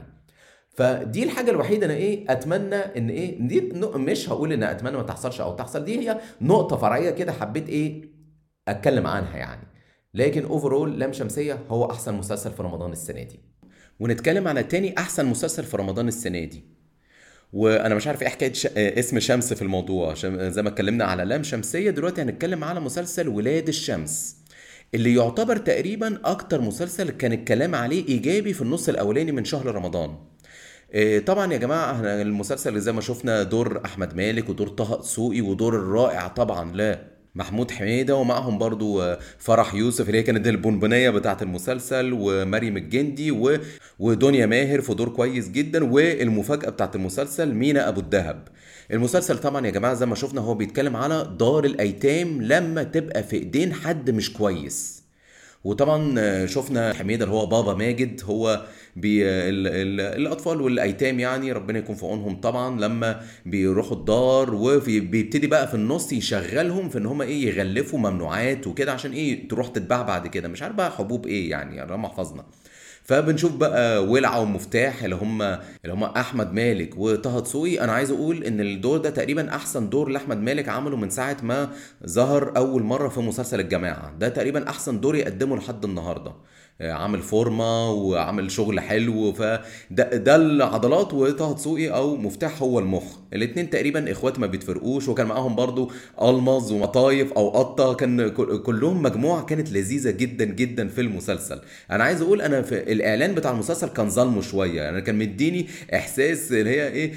فدي الحاجه الوحيده انا ايه اتمنى ان ايه دي مش هقول ان اتمنى ما تحصلش او تحصل دي هي نقطه فرعيه كده حبيت ايه اتكلم عنها يعني لكن اوفرول لام شمسيه هو احسن مسلسل في رمضان السنه دي ونتكلم على تاني احسن مسلسل في رمضان السنه دي وانا مش عارف ايه حكايه ش... اسم شمس في الموضوع زي ما اتكلمنا على لام شمسيه دلوقتي هنتكلم على مسلسل ولاد الشمس اللي يعتبر تقريبا اكتر مسلسل كان الكلام عليه ايجابي في النص الاولاني من شهر رمضان آه، طبعا يا جماعه احنا المسلسل زي ما شفنا دور احمد مالك ودور طه دسوقي ودور الرائع طبعا لا محمود حميدة ومعهم برضو آه، فرح يوسف اللي هي كانت البونبونية بتاعة المسلسل ومريم الجندي و... ودنيا ماهر في دور كويس جدا والمفاجأة بتاعة المسلسل مينا أبو الدهب المسلسل طبعا يا جماعة زي ما شفنا هو بيتكلم على دار الأيتام لما تبقى في إيدين حد مش كويس وطبعا شفنا حميدة اللي هو بابا ماجد هو بي ال ال الاطفال والايتام يعني ربنا يكون في عونهم طبعا لما بيروحوا الدار وبيبتدي بقى في النص يشغلهم في ان هم ايه يغلفوا ممنوعات وكده عشان ايه تروح تتباع بعد كده مش عارف بقى حبوب ايه يعني ربنا حفظنا فبنشوف بقى ولعه ومفتاح اللي هم اللي هم احمد مالك وطه دسوقي انا عايز اقول ان الدور ده تقريبا احسن دور لاحمد مالك عمله من ساعه ما ظهر اول مره في مسلسل الجماعه ده تقريبا احسن دور يقدمه لحد النهارده عامل فورمه وعامل شغل حلو فده ده العضلات وطه دسوقي او مفتاح هو المخ الاثنين تقريبا اخوات ما بيتفرقوش وكان معاهم برضو المظ ومطايف او قطه كان كلهم مجموعه كانت لذيذه جدا جدا في المسلسل انا عايز اقول انا في الاعلان بتاع المسلسل كان ظلمه شويه يعني كان مديني احساس اللي هي ايه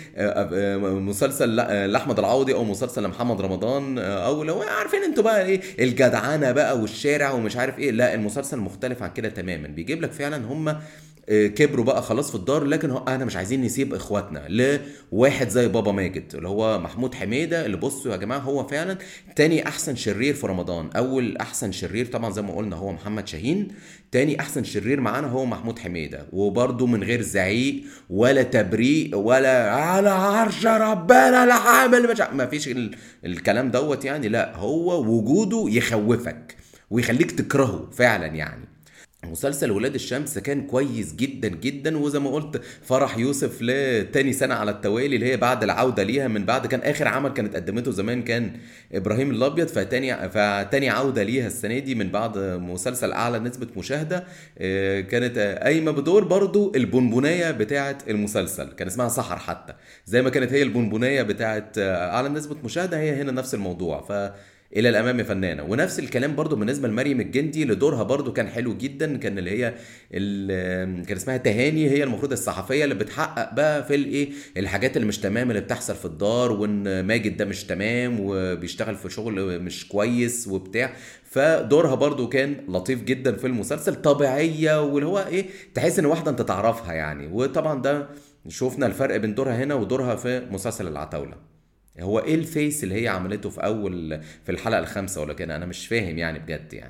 مسلسل لاحمد العوضي او مسلسل لمحمد رمضان او لو عارفين انتوا بقى ايه الجدعنه بقى والشارع ومش عارف ايه لا المسلسل مختلف عن كده تماما تماما بيجيب لك فعلا هم آه، كبروا بقى خلاص في الدار لكن هو احنا مش عايزين نسيب اخواتنا لواحد زي بابا ماجد اللي هو محمود حميده اللي بصوا يا جماعه هو فعلا تاني احسن شرير في رمضان اول احسن شرير طبعا زي ما قلنا هو محمد شاهين تاني احسن شرير معانا هو محمود حميده وبرده من غير زعيق ولا تبريق ولا على عرش ربنا لا عامل مش ما فيش الكلام دوت يعني لا هو وجوده يخوفك ويخليك تكرهه فعلا يعني مسلسل ولاد الشمس كان كويس جدا جدا وزي ما قلت فرح يوسف لتاني سنة على التوالي اللي هي بعد العودة ليها من بعد كان آخر عمل كانت قدمته زمان كان إبراهيم الأبيض فتاني فتاني عودة ليها السنة دي من بعد مسلسل أعلى نسبة مشاهدة آه، كانت قايمة بدور برضو البونبونية بتاعة المسلسل كان اسمها سحر حتى زي ما كانت هي البونبونية بتاعة أعلى نسبة مشاهدة هي هنا نفس الموضوع ف الى الامام فنانه ونفس الكلام برضو بالنسبه لمريم الجندي لدورها برضو كان حلو جدا كان اللي هي اللي كان اسمها تهاني هي المفروض الصحفيه اللي بتحقق بقى في الايه الحاجات اللي مش تمام اللي بتحصل في الدار وان ماجد ده مش تمام وبيشتغل في شغل مش كويس وبتاع فدورها برضو كان لطيف جدا في المسلسل طبيعيه واللي هو ايه تحس ان واحده انت تعرفها يعني وطبعا ده شوفنا الفرق بين دورها هنا ودورها في مسلسل العتاوله هو ايه الفيس اللي هي عملته في اول في الحلقه الخامسه ولا كده انا مش فاهم يعني بجد يعني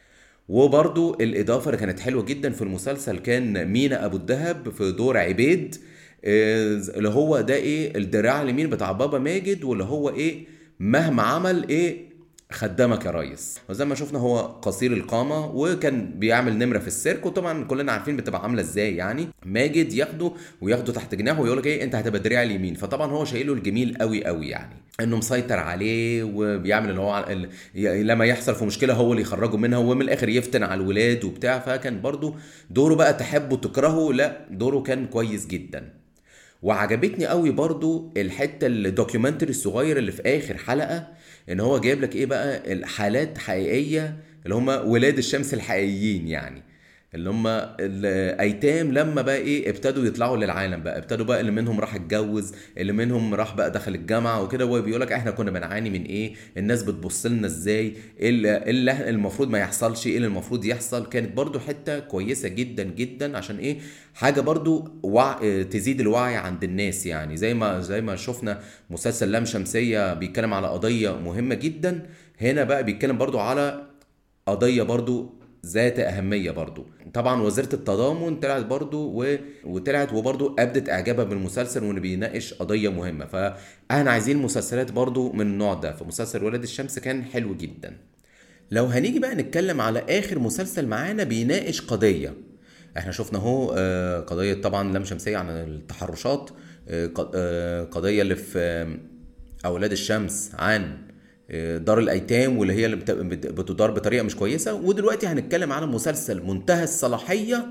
وبرضو الإضافة اللي كانت حلوة جدا في المسلسل كان مينا أبو الدهب في دور عبيد آه، اللي هو ده إيه الدراع اليمين بتاع بابا ماجد واللي هو إيه مهما عمل إيه خدامك يا ريس وزي ما شفنا هو قصير القامه وكان بيعمل نمره في السيرك وطبعا كلنا عارفين بتبقى عامله ازاي يعني ماجد ياخده وياخده تحت جناحه ويقول لك ايه انت هتبقى دراع اليمين فطبعا هو شايله الجميل قوي قوي يعني انه مسيطر عليه وبيعمل اللي هو لما يحصل في مشكله هو اللي يخرجه منها ومن الاخر يفتن على الولاد وبتاع فكان برضو دوره بقى تحبه تكرهه لا دوره كان كويس جدا وعجبتني قوي برضو الحته الدوكيومنتري الصغير اللي في اخر حلقه ان هو جايب لك ايه بقى الحالات حقيقيه اللي هم ولاد الشمس الحقيقيين يعني اللي هم الايتام لما بقى ايه ابتدوا يطلعوا للعالم بقى ابتدوا بقى اللي منهم راح اتجوز اللي منهم راح بقى دخل الجامعه وكده وهو بيقول لك احنا كنا بنعاني من ايه الناس بتبص لنا ازاي ايه اللي إيه اللي المفروض ما يحصلش ايه اللي المفروض يحصل كانت برضو حته كويسه جدا جدا عشان ايه حاجه برضو وع... تزيد الوعي عند الناس يعني زي ما زي ما شفنا مسلسل لام شمسيه بيتكلم على قضيه مهمه جدا هنا بقى بيتكلم برضو على قضيه برضو ذات أهمية برضو طبعا وزيرة التضامن طلعت برضو و... وطلعت وبرضو أبدت إعجابها بالمسلسل وإنه بيناقش قضية مهمة فإحنا عايزين مسلسلات برضو من النوع ده فمسلسل ولاد الشمس كان حلو جدا لو هنيجي بقى نتكلم على آخر مسلسل معانا بيناقش قضية احنا شفنا اهو آه، قضية طبعا لام شمسية عن التحرشات آه، ق- آه، قضية اللي في آه، أولاد الشمس عن دار الايتام واللي هي اللي بت- بت- بتدار بطريقه مش كويسه ودلوقتي هنتكلم على مسلسل منتهى الصلاحيه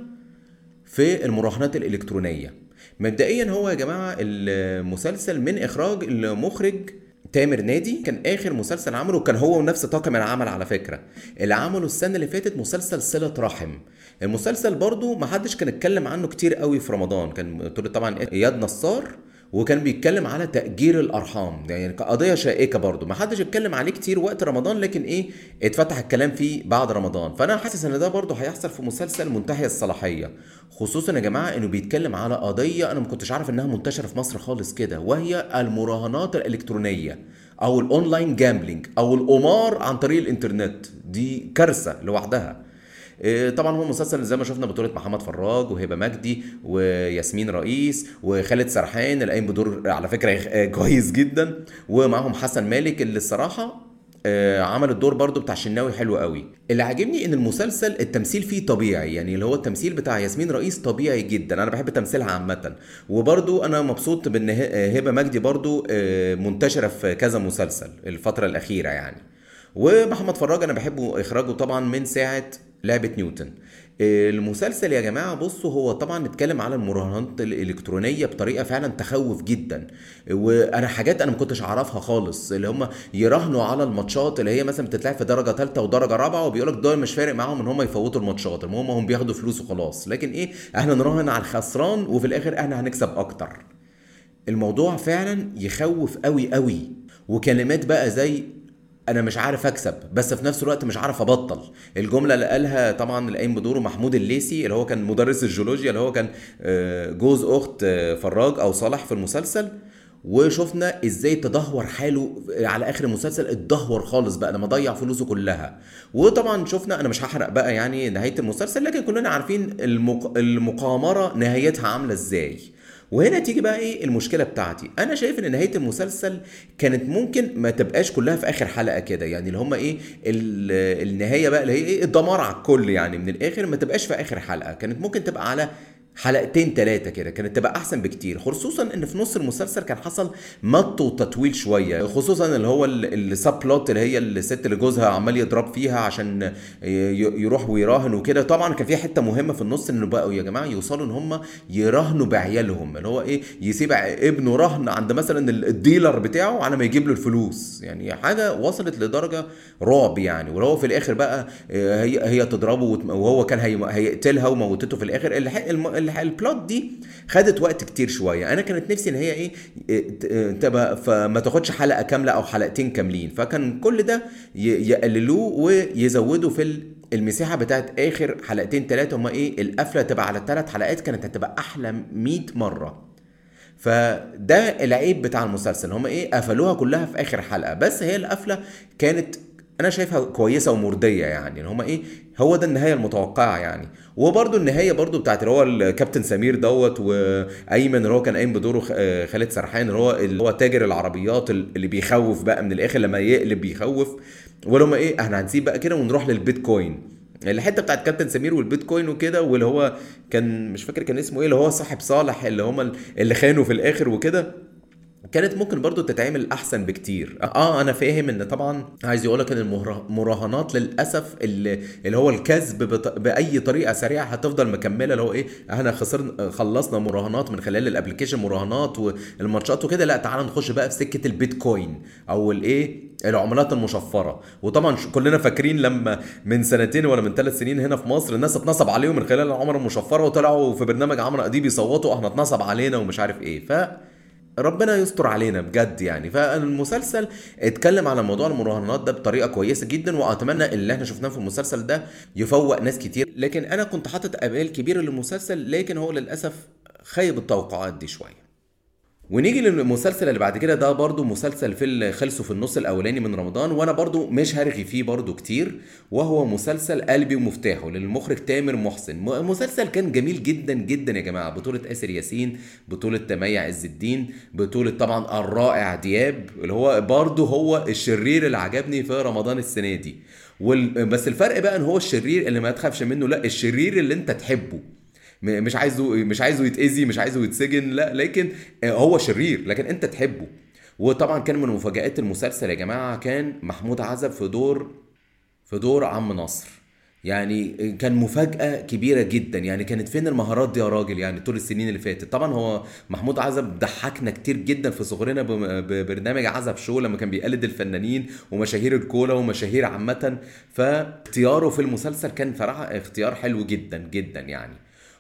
في المراهنات الالكترونيه مبدئيا هو يا جماعه المسلسل من اخراج المخرج تامر نادي كان اخر مسلسل عمله كان هو ونفس طاقم العمل على فكره اللي عمله السنه اللي فاتت مسلسل صله رحم المسلسل برضو ما حدش كان اتكلم عنه كتير قوي في رمضان كان بطولة طبعا اياد نصار وكان بيتكلم على تأجير الأرحام يعني قضية شائكة برضو ما حدش اتكلم عليه كتير وقت رمضان لكن ايه اتفتح الكلام فيه بعد رمضان فأنا حاسس ان ده برضو هيحصل في مسلسل منتهي الصلاحية خصوصا يا جماعة انه بيتكلم على قضية انا ما كنتش عارف انها منتشرة في مصر خالص كده وهي المراهنات الإلكترونية او الاونلاين جامبلينج او القمار عن طريق الانترنت دي كارثة لوحدها إيه، طبعا هو مسلسل زي ما شفنا بطولة محمد فراج وهبة مجدي وياسمين رئيس وخالد سرحان اللي قايم بدور على فكرة آه، كويس جدا ومعاهم حسن مالك اللي الصراحة آه، عمل الدور برضو بتاع الشناوي حلو قوي اللي عاجبني ان المسلسل التمثيل فيه طبيعي يعني اللي هو التمثيل بتاع ياسمين رئيس طبيعي جدا انا بحب تمثيلها عامه وبرضو انا مبسوط بان ه- هبه مجدي برضو آه، منتشره في كذا مسلسل الفتره الاخيره يعني ومحمد فراج انا بحبه اخراجه طبعا من ساعه لعبه نيوتن المسلسل يا جماعه بصوا هو طبعا اتكلم على المراهنات الالكترونيه بطريقه فعلا تخوف جدا وانا حاجات انا ما كنتش اعرفها خالص اللي هم يراهنوا على الماتشات اللي هي مثلا بتتلعب في درجه ثالثه ودرجه رابعه وبيقول لك دول مش فارق معاهم ان هم يفوتوا الماتشات المهم هم بياخدوا فلوس وخلاص لكن ايه احنا نراهن على الخسران وفي الاخر احنا هنكسب اكتر الموضوع فعلا يخوف قوي قوي وكلمات بقى زي انا مش عارف اكسب بس في نفس الوقت مش عارف ابطل الجمله اللي قالها طبعا اللي قايم بدوره محمود الليثي اللي هو كان مدرس الجيولوجيا اللي هو كان آه، جوز اخت آه، فراج او صالح في المسلسل وشفنا ازاي تدهور حاله على اخر المسلسل اتدهور خالص بقى لما ضيع فلوسه كلها وطبعا شفنا انا مش هحرق بقى يعني نهايه المسلسل لكن كلنا عارفين المق... المقامره نهايتها عامله ازاي وهنا تيجي بقى ايه المشكله بتاعتي انا شايف ان نهايه المسلسل كانت ممكن ما تبقاش كلها في اخر حلقه كده يعني اللي هم ايه ال- النهايه بقى اللي هي ايه الدمار على الكل يعني من الاخر ما تبقاش في اخر حلقه كانت ممكن تبقى على حلقتين ثلاثة كده كانت تبقى أحسن بكتير خصوصا إن في نص المسلسل كان حصل مط وتطويل شوية خصوصا اللي هو السب بلوت اللي هي الست اللي جوزها عمال يضرب فيها عشان ي- يروح ويراهن وكده طبعا كان في حتة مهمة في النص إنه بقوا يا جماعة يوصلوا إن هم يراهنوا بعيالهم اللي هو إيه يسيب ابنه رهن عند مثلا الديلر بتاعه على ما يجيب له الفلوس يعني حاجة وصلت لدرجة رعب يعني ولو في الآخر بقى آه، هي هي تضربه وت- وهو كان هي هيقتلها وموتته في الآخر الح- الم- الح- البلوت دي خدت وقت كتير شويه انا كانت نفسي ان هي ايه إيه، ت- إيه، تبقى فما تاخدش حلقه كامله او حلقتين كاملين فكان كل ده ي- يقللوه ويزودوا في ال- المساحه بتاعت اخر حلقتين ثلاثه هما ايه القفله تبقى على ثلاث حلقات كانت هتبقى احلى 100 مره فده العيب بتاع المسلسل هم ايه قفلوها كلها في اخر حلقه بس هي القفله كانت انا شايفها كويسه ومرضيه يعني ان هم ايه هو ده النهايه المتوقعه يعني وبرده النهايه برده بتاعت اللي هو الكابتن سمير دوت وايمن اللي هو كان قايم بدوره خ- آه، خالد سرحان اللي هو اللي هو تاجر العربيات اللي بيخوف بقى من الاخر لما يقلب بيخوف ولا هم ايه احنا هنسيب بقى كده ونروح للبيتكوين الحته بتاعت كابتن سمير والبيتكوين وكده واللي هو كان مش فاكر كان اسمه ايه اللي هو صاحب صالح اللي هم اللي خانوا في الاخر وكده كانت ممكن برضو تتعمل احسن بكتير اه انا فاهم ان طبعا عايز يقولك ان المراهنات للاسف اللي, اللي هو الكسب بط... باي طريقه سريعه هتفضل مكمله اللي هو ايه احنا خسرنا خلصنا مراهنات من خلال الابلكيشن مراهنات والماتشات وكده لا تعال نخش بقى في سكه البيتكوين او الايه العملات المشفره وطبعا كلنا فاكرين لما من سنتين ولا من ثلاث سنين هنا في مصر الناس اتنصب عليهم من خلال العمله المشفره وطلعوا في برنامج عمرو اديب يصوتوا احنا اتنصب علينا ومش عارف ايه ف ربنا يستر علينا بجد يعني فالمسلسل اتكلم على موضوع المراهنات ده بطريقه كويسه جدا واتمنى اللي احنا شفناه في المسلسل ده يفوق ناس كتير لكن انا كنت حاطط امال كبيره للمسلسل لكن هو للاسف خيب التوقعات دي شويه ونيجي للمسلسل اللي بعد كده ده برضو مسلسل في خلصه في النص الاولاني من رمضان وانا برضو مش هرغي فيه برضو كتير وهو مسلسل قلبي ومفتاحه للمخرج تامر محسن مسلسل كان جميل جدا جدا يا جماعه بطوله اسر ياسين بطوله تميع عز الدين بطوله طبعا الرائع دياب اللي هو برضو هو الشرير اللي عجبني في رمضان السنه دي وال... بس الفرق بقى ان هو الشرير اللي ما تخافش منه لا الشرير اللي انت تحبه مش عايزه مش عايزه يتاذي مش عايزه يتسجن لا لكن هو شرير لكن انت تحبه وطبعا كان من مفاجات المسلسل يا جماعه كان محمود عزب في دور في دور عم نصر يعني كان مفاجأة كبيرة جدا يعني كانت فين المهارات دي يا راجل يعني طول السنين اللي فاتت طبعا هو محمود عزب ضحكنا كتير جدا في صغرنا ببرنامج عزب شو لما كان بيقلد الفنانين ومشاهير الكولا ومشاهير عامة فاختياره في المسلسل كان صراحة اختيار حلو جدا جدا يعني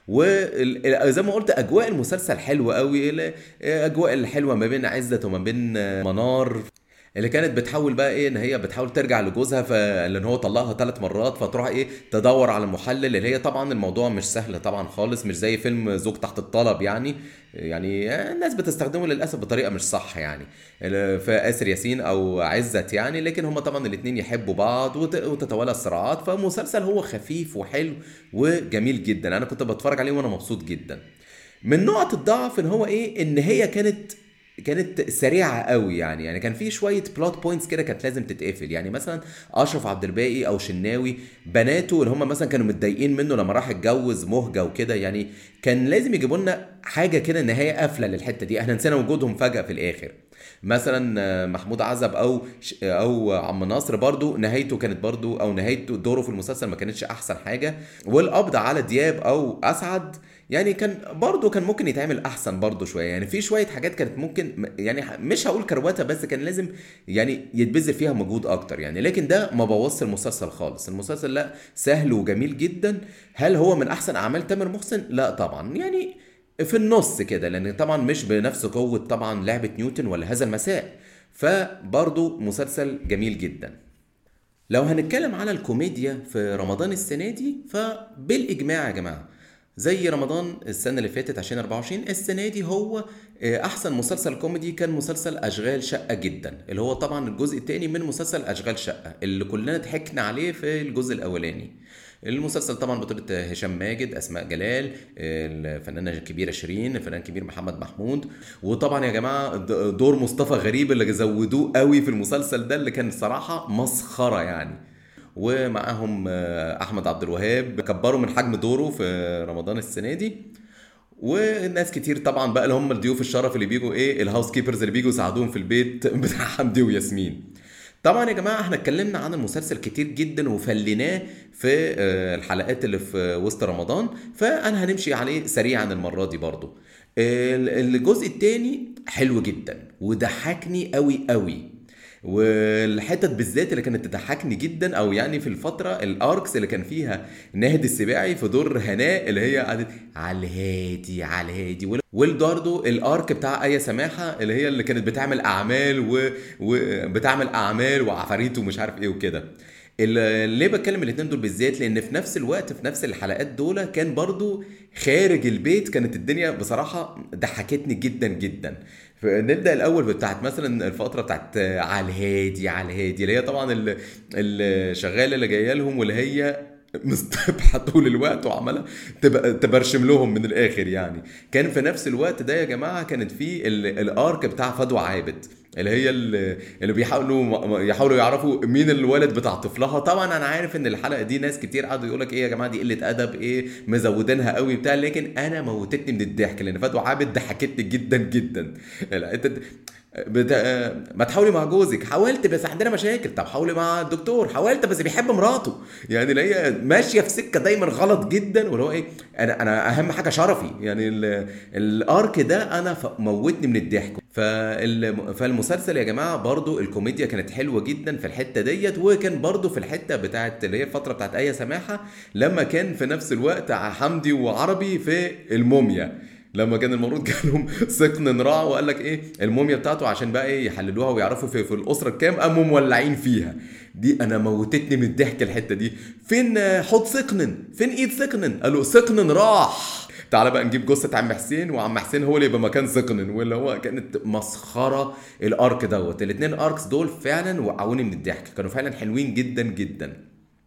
وزي ما قلت اجواء المسلسل حلوه قوي الاجواء الحلوه ما بين عزت وما بين منار اللي كانت بتحاول بقى ايه ان هي بتحاول ترجع لجوزها فلان هو طلقها ثلاث مرات فتروح ايه تدور على محلل اللي هي طبعا الموضوع مش سهل طبعا خالص مش زي فيلم زوج تحت الطلب يعني يعني الناس بتستخدمه للاسف بطريقه مش صح يعني في اسر ياسين او عزت يعني لكن هم طبعا الاثنين يحبوا بعض وتتوالى الصراعات فمسلسل هو خفيف وحلو وجميل جدا انا كنت بتفرج عليه وانا مبسوط جدا من نقط الضعف ان هو ايه ان هي كانت كانت سريعه قوي يعني يعني كان في شويه بلوت بوينتس كده كانت لازم تتقفل يعني مثلا اشرف عبد الباقي او شناوي بناته اللي هم مثلا كانوا متضايقين منه لما راح اتجوز مهجه وكده يعني كان لازم يجيبوا لنا حاجه كده نهايه قافله للحته دي احنا نسينا وجودهم فجاه في الاخر مثلا محمود عزب او او عم ناصر برضو نهايته كانت برضو او نهايته دوره في المسلسل ما كانتش احسن حاجه والقبض على دياب او اسعد يعني كان برضه كان ممكن يتعمل احسن برضه شويه يعني في شويه حاجات كانت ممكن يعني مش هقول كروته بس كان لازم يعني يتبذل فيها مجهود اكتر يعني لكن ده ما بوظش المسلسل خالص المسلسل لا سهل وجميل جدا هل هو من احسن اعمال تامر محسن لا طبعا يعني في النص كده لان طبعا مش بنفس قوه طبعا لعبه نيوتن ولا هذا المساء فبرضه مسلسل جميل جدا لو هنتكلم على الكوميديا في رمضان السنه دي فبالاجماع يا جماعه زي رمضان السنة اللي فاتت 2024 السنة دي هو أحسن مسلسل كوميدي كان مسلسل أشغال شقة جدا اللي هو طبعا الجزء الثاني من مسلسل أشغال شقة اللي كلنا ضحكنا عليه في الجزء الأولاني المسلسل طبعا بطولة هشام ماجد أسماء جلال الفنانة الكبيرة شيرين الفنان الكبير محمد محمود وطبعا يا جماعة دور مصطفى غريب اللي زودوه قوي في المسلسل ده اللي كان صراحة مسخرة يعني ومعاهم احمد عبد الوهاب كبروا من حجم دوره في رمضان السنه دي وناس كتير طبعا بقى اللي هم الضيوف الشرف اللي بيجوا ايه الهاوس كيبرز اللي بيجوا يساعدوهم في البيت بتاع حمدي وياسمين طبعا يا جماعه احنا اتكلمنا عن المسلسل كتير جدا وفليناه في الحلقات اللي في وسط رمضان فانا هنمشي عليه سريعا المره دي برضو الجزء الثاني حلو جدا وضحكني قوي قوي والحتت بالذات اللي كانت تضحكني جدا او يعني في الفتره الاركس اللي كان فيها ناهد السباعي في دور هناء اللي هي قعدت على الهادي على الهادي والبرضه الارك بتاع ايه سماحه اللي هي اللي كانت بتعمل اعمال وبتعمل اعمال وعفاريت ومش عارف ايه وكده ليه بتكلم الاثنين دول بالذات لان في نفس الوقت في نفس الحلقات دول كان برضو خارج البيت كانت الدنيا بصراحه ضحكتني جدا جدا نبدا الاول بتاعت مثلا الفتره بتاعت على الهادي على الهادي اللي هي طبعا الشغاله اللي جايه لهم واللي هي مستبحه طول الوقت وعماله تبرشم لهم من الاخر يعني كان في نفس الوقت ده يا جماعه كانت في الارك بتاع فدوى عابد اللي هي اللي اللي بيحاولوا يحاولوا يعرفوا مين الولد بتاع طفلها طبعا انا عارف ان الحلقه دي ناس كتير قعدوا يقول لك ايه يا جماعه دي قله ادب ايه مزودينها قوي بتاع لكن انا موتتني من الضحك لان فادو عابد ضحكتني جدا جدا بت... ما تحاولي مع جوزك حاولت بس عندنا مشاكل طب حاولي مع الدكتور حاولت بس بيحب مراته يعني اللي هي ماشيه في سكه دايما غلط جدا واللي هو ايه انا انا اهم حاجه شرفي يعني ال... الارك ده انا ف... موتني من الضحك فال... فالمسلسل يا جماعه برضو الكوميديا كانت حلوه جدا في الحته ديت وكان برضو في الحته بتاعت اللي هي الفتره بتاعت ايه سماحه لما كان في نفس الوقت حمدي وعربي في الموميا لما كان المفروض جالهم سقن نراع وقال لك ايه الموميا بتاعته عشان بقى ايه يحللوها ويعرفوا في, في الاسره الكام قاموا مولعين فيها دي انا موتتني من الضحك الحته دي فين حوض سقنن فين ايد سقنن قالوا سقنن راح تعالى بقى نجيب جثه عم حسين وعم حسين هو اللي يبقى مكان سقنن واللي هو كانت مسخره الارك دوت الاثنين اركس دول فعلا وقعوني من الضحك كانوا فعلا حلوين جدا جدا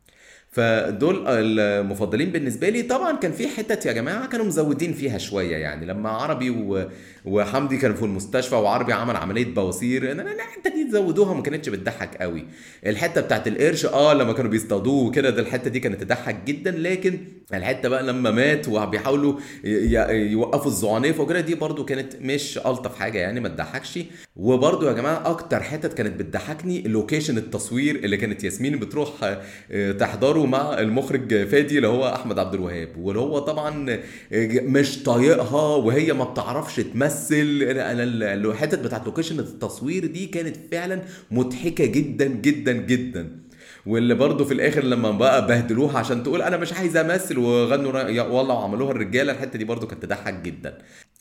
فدول المفضلين بالنسبه لي طبعا كان في حتت يا جماعه كانوا مزودين فيها شويه يعني لما عربي و... وحمدي كانوا في المستشفى وعربي عمل عمليه بواسير الحته دي زودوها ما كانتش بتضحك قوي الحته بتاعت القرش اه لما كانوا بيصطادوه وكده ده الحته دي كانت تضحك جدا لكن الحته بقى لما مات وبيحاولوا يوقفوا الزعنفه وكده دي برده كانت مش الطف حاجه يعني ما تضحكش وبرده يا جماعه اكتر حتت كانت بتضحكني لوكيشن التصوير اللي كانت ياسمين بتروح آه، تحضره مع المخرج فادي اللي هو احمد عبد الوهاب واللي هو طبعا مش طايقها وهي ما بتعرفش تمثل انا الحتت بتاعت لوكيشن التصوير دي كانت فعلا مضحكه جدا جدا جدا واللي برضه في الاخر لما بقى بهدلوها عشان تقول انا مش عايزه امثل وغنوا والله وعملوها الرجاله الحته دي برضه كانت تضحك جدا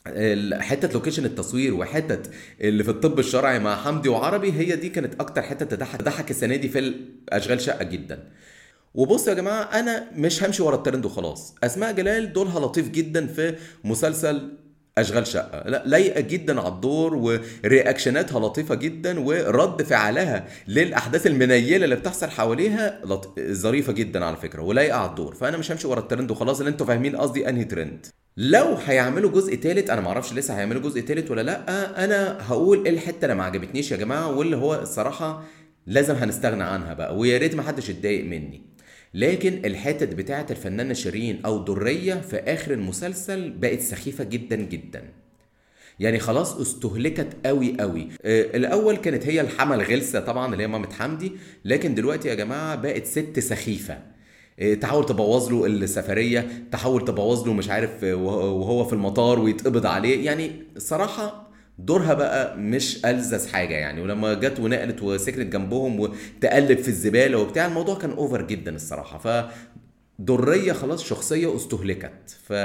حته لوكيشن التصوير وحته اللي في الطب الشرعي مع حمدي وعربي هي دي كانت اكتر حته تضحك تضحك السنه دي في اشغال شقه جدا وبصوا يا جماعه انا مش همشي ورا الترند وخلاص اسماء جلال دورها لطيف جدا في مسلسل اشغال شقه لا لايقه جدا على الدور ورياكشناتها لطيفه جدا ورد فعلها للاحداث المنيله اللي بتحصل حواليها لط... ظريفه جدا على فكره ولايقه على الدور فانا مش همشي ورا الترند وخلاص اللي انتوا فاهمين قصدي انهي ترند لو هيعملوا جزء تالت انا معرفش لسه هيعملوا جزء تالت ولا لا انا هقول ايه الحته اللي ما عجبتنيش يا جماعه واللي هو الصراحه لازم هنستغنى عنها بقى ويا ريت ما حدش يتضايق مني لكن الحتت بتاعه الفنانة شيرين أو درية في آخر المسلسل بقت سخيفة جدا جدا يعني خلاص استهلكت قوي قوي آه الاول كانت هي الحمل غلسه طبعا اللي هي مامة حمدي لكن دلوقتي يا جماعه بقت ست سخيفه آه تحاول تبوظ له السفريه تحاول تبوظ له مش عارف آه، وهو في المطار ويتقبض عليه يعني الصراحه دورها بقى مش ألزز حاجة يعني ولما جت ونقلت وسكنت جنبهم وتقلب في الزبالة وبتاع الموضوع كان اوفر جدا الصراحة ف درية خلاص شخصية استهلكت ف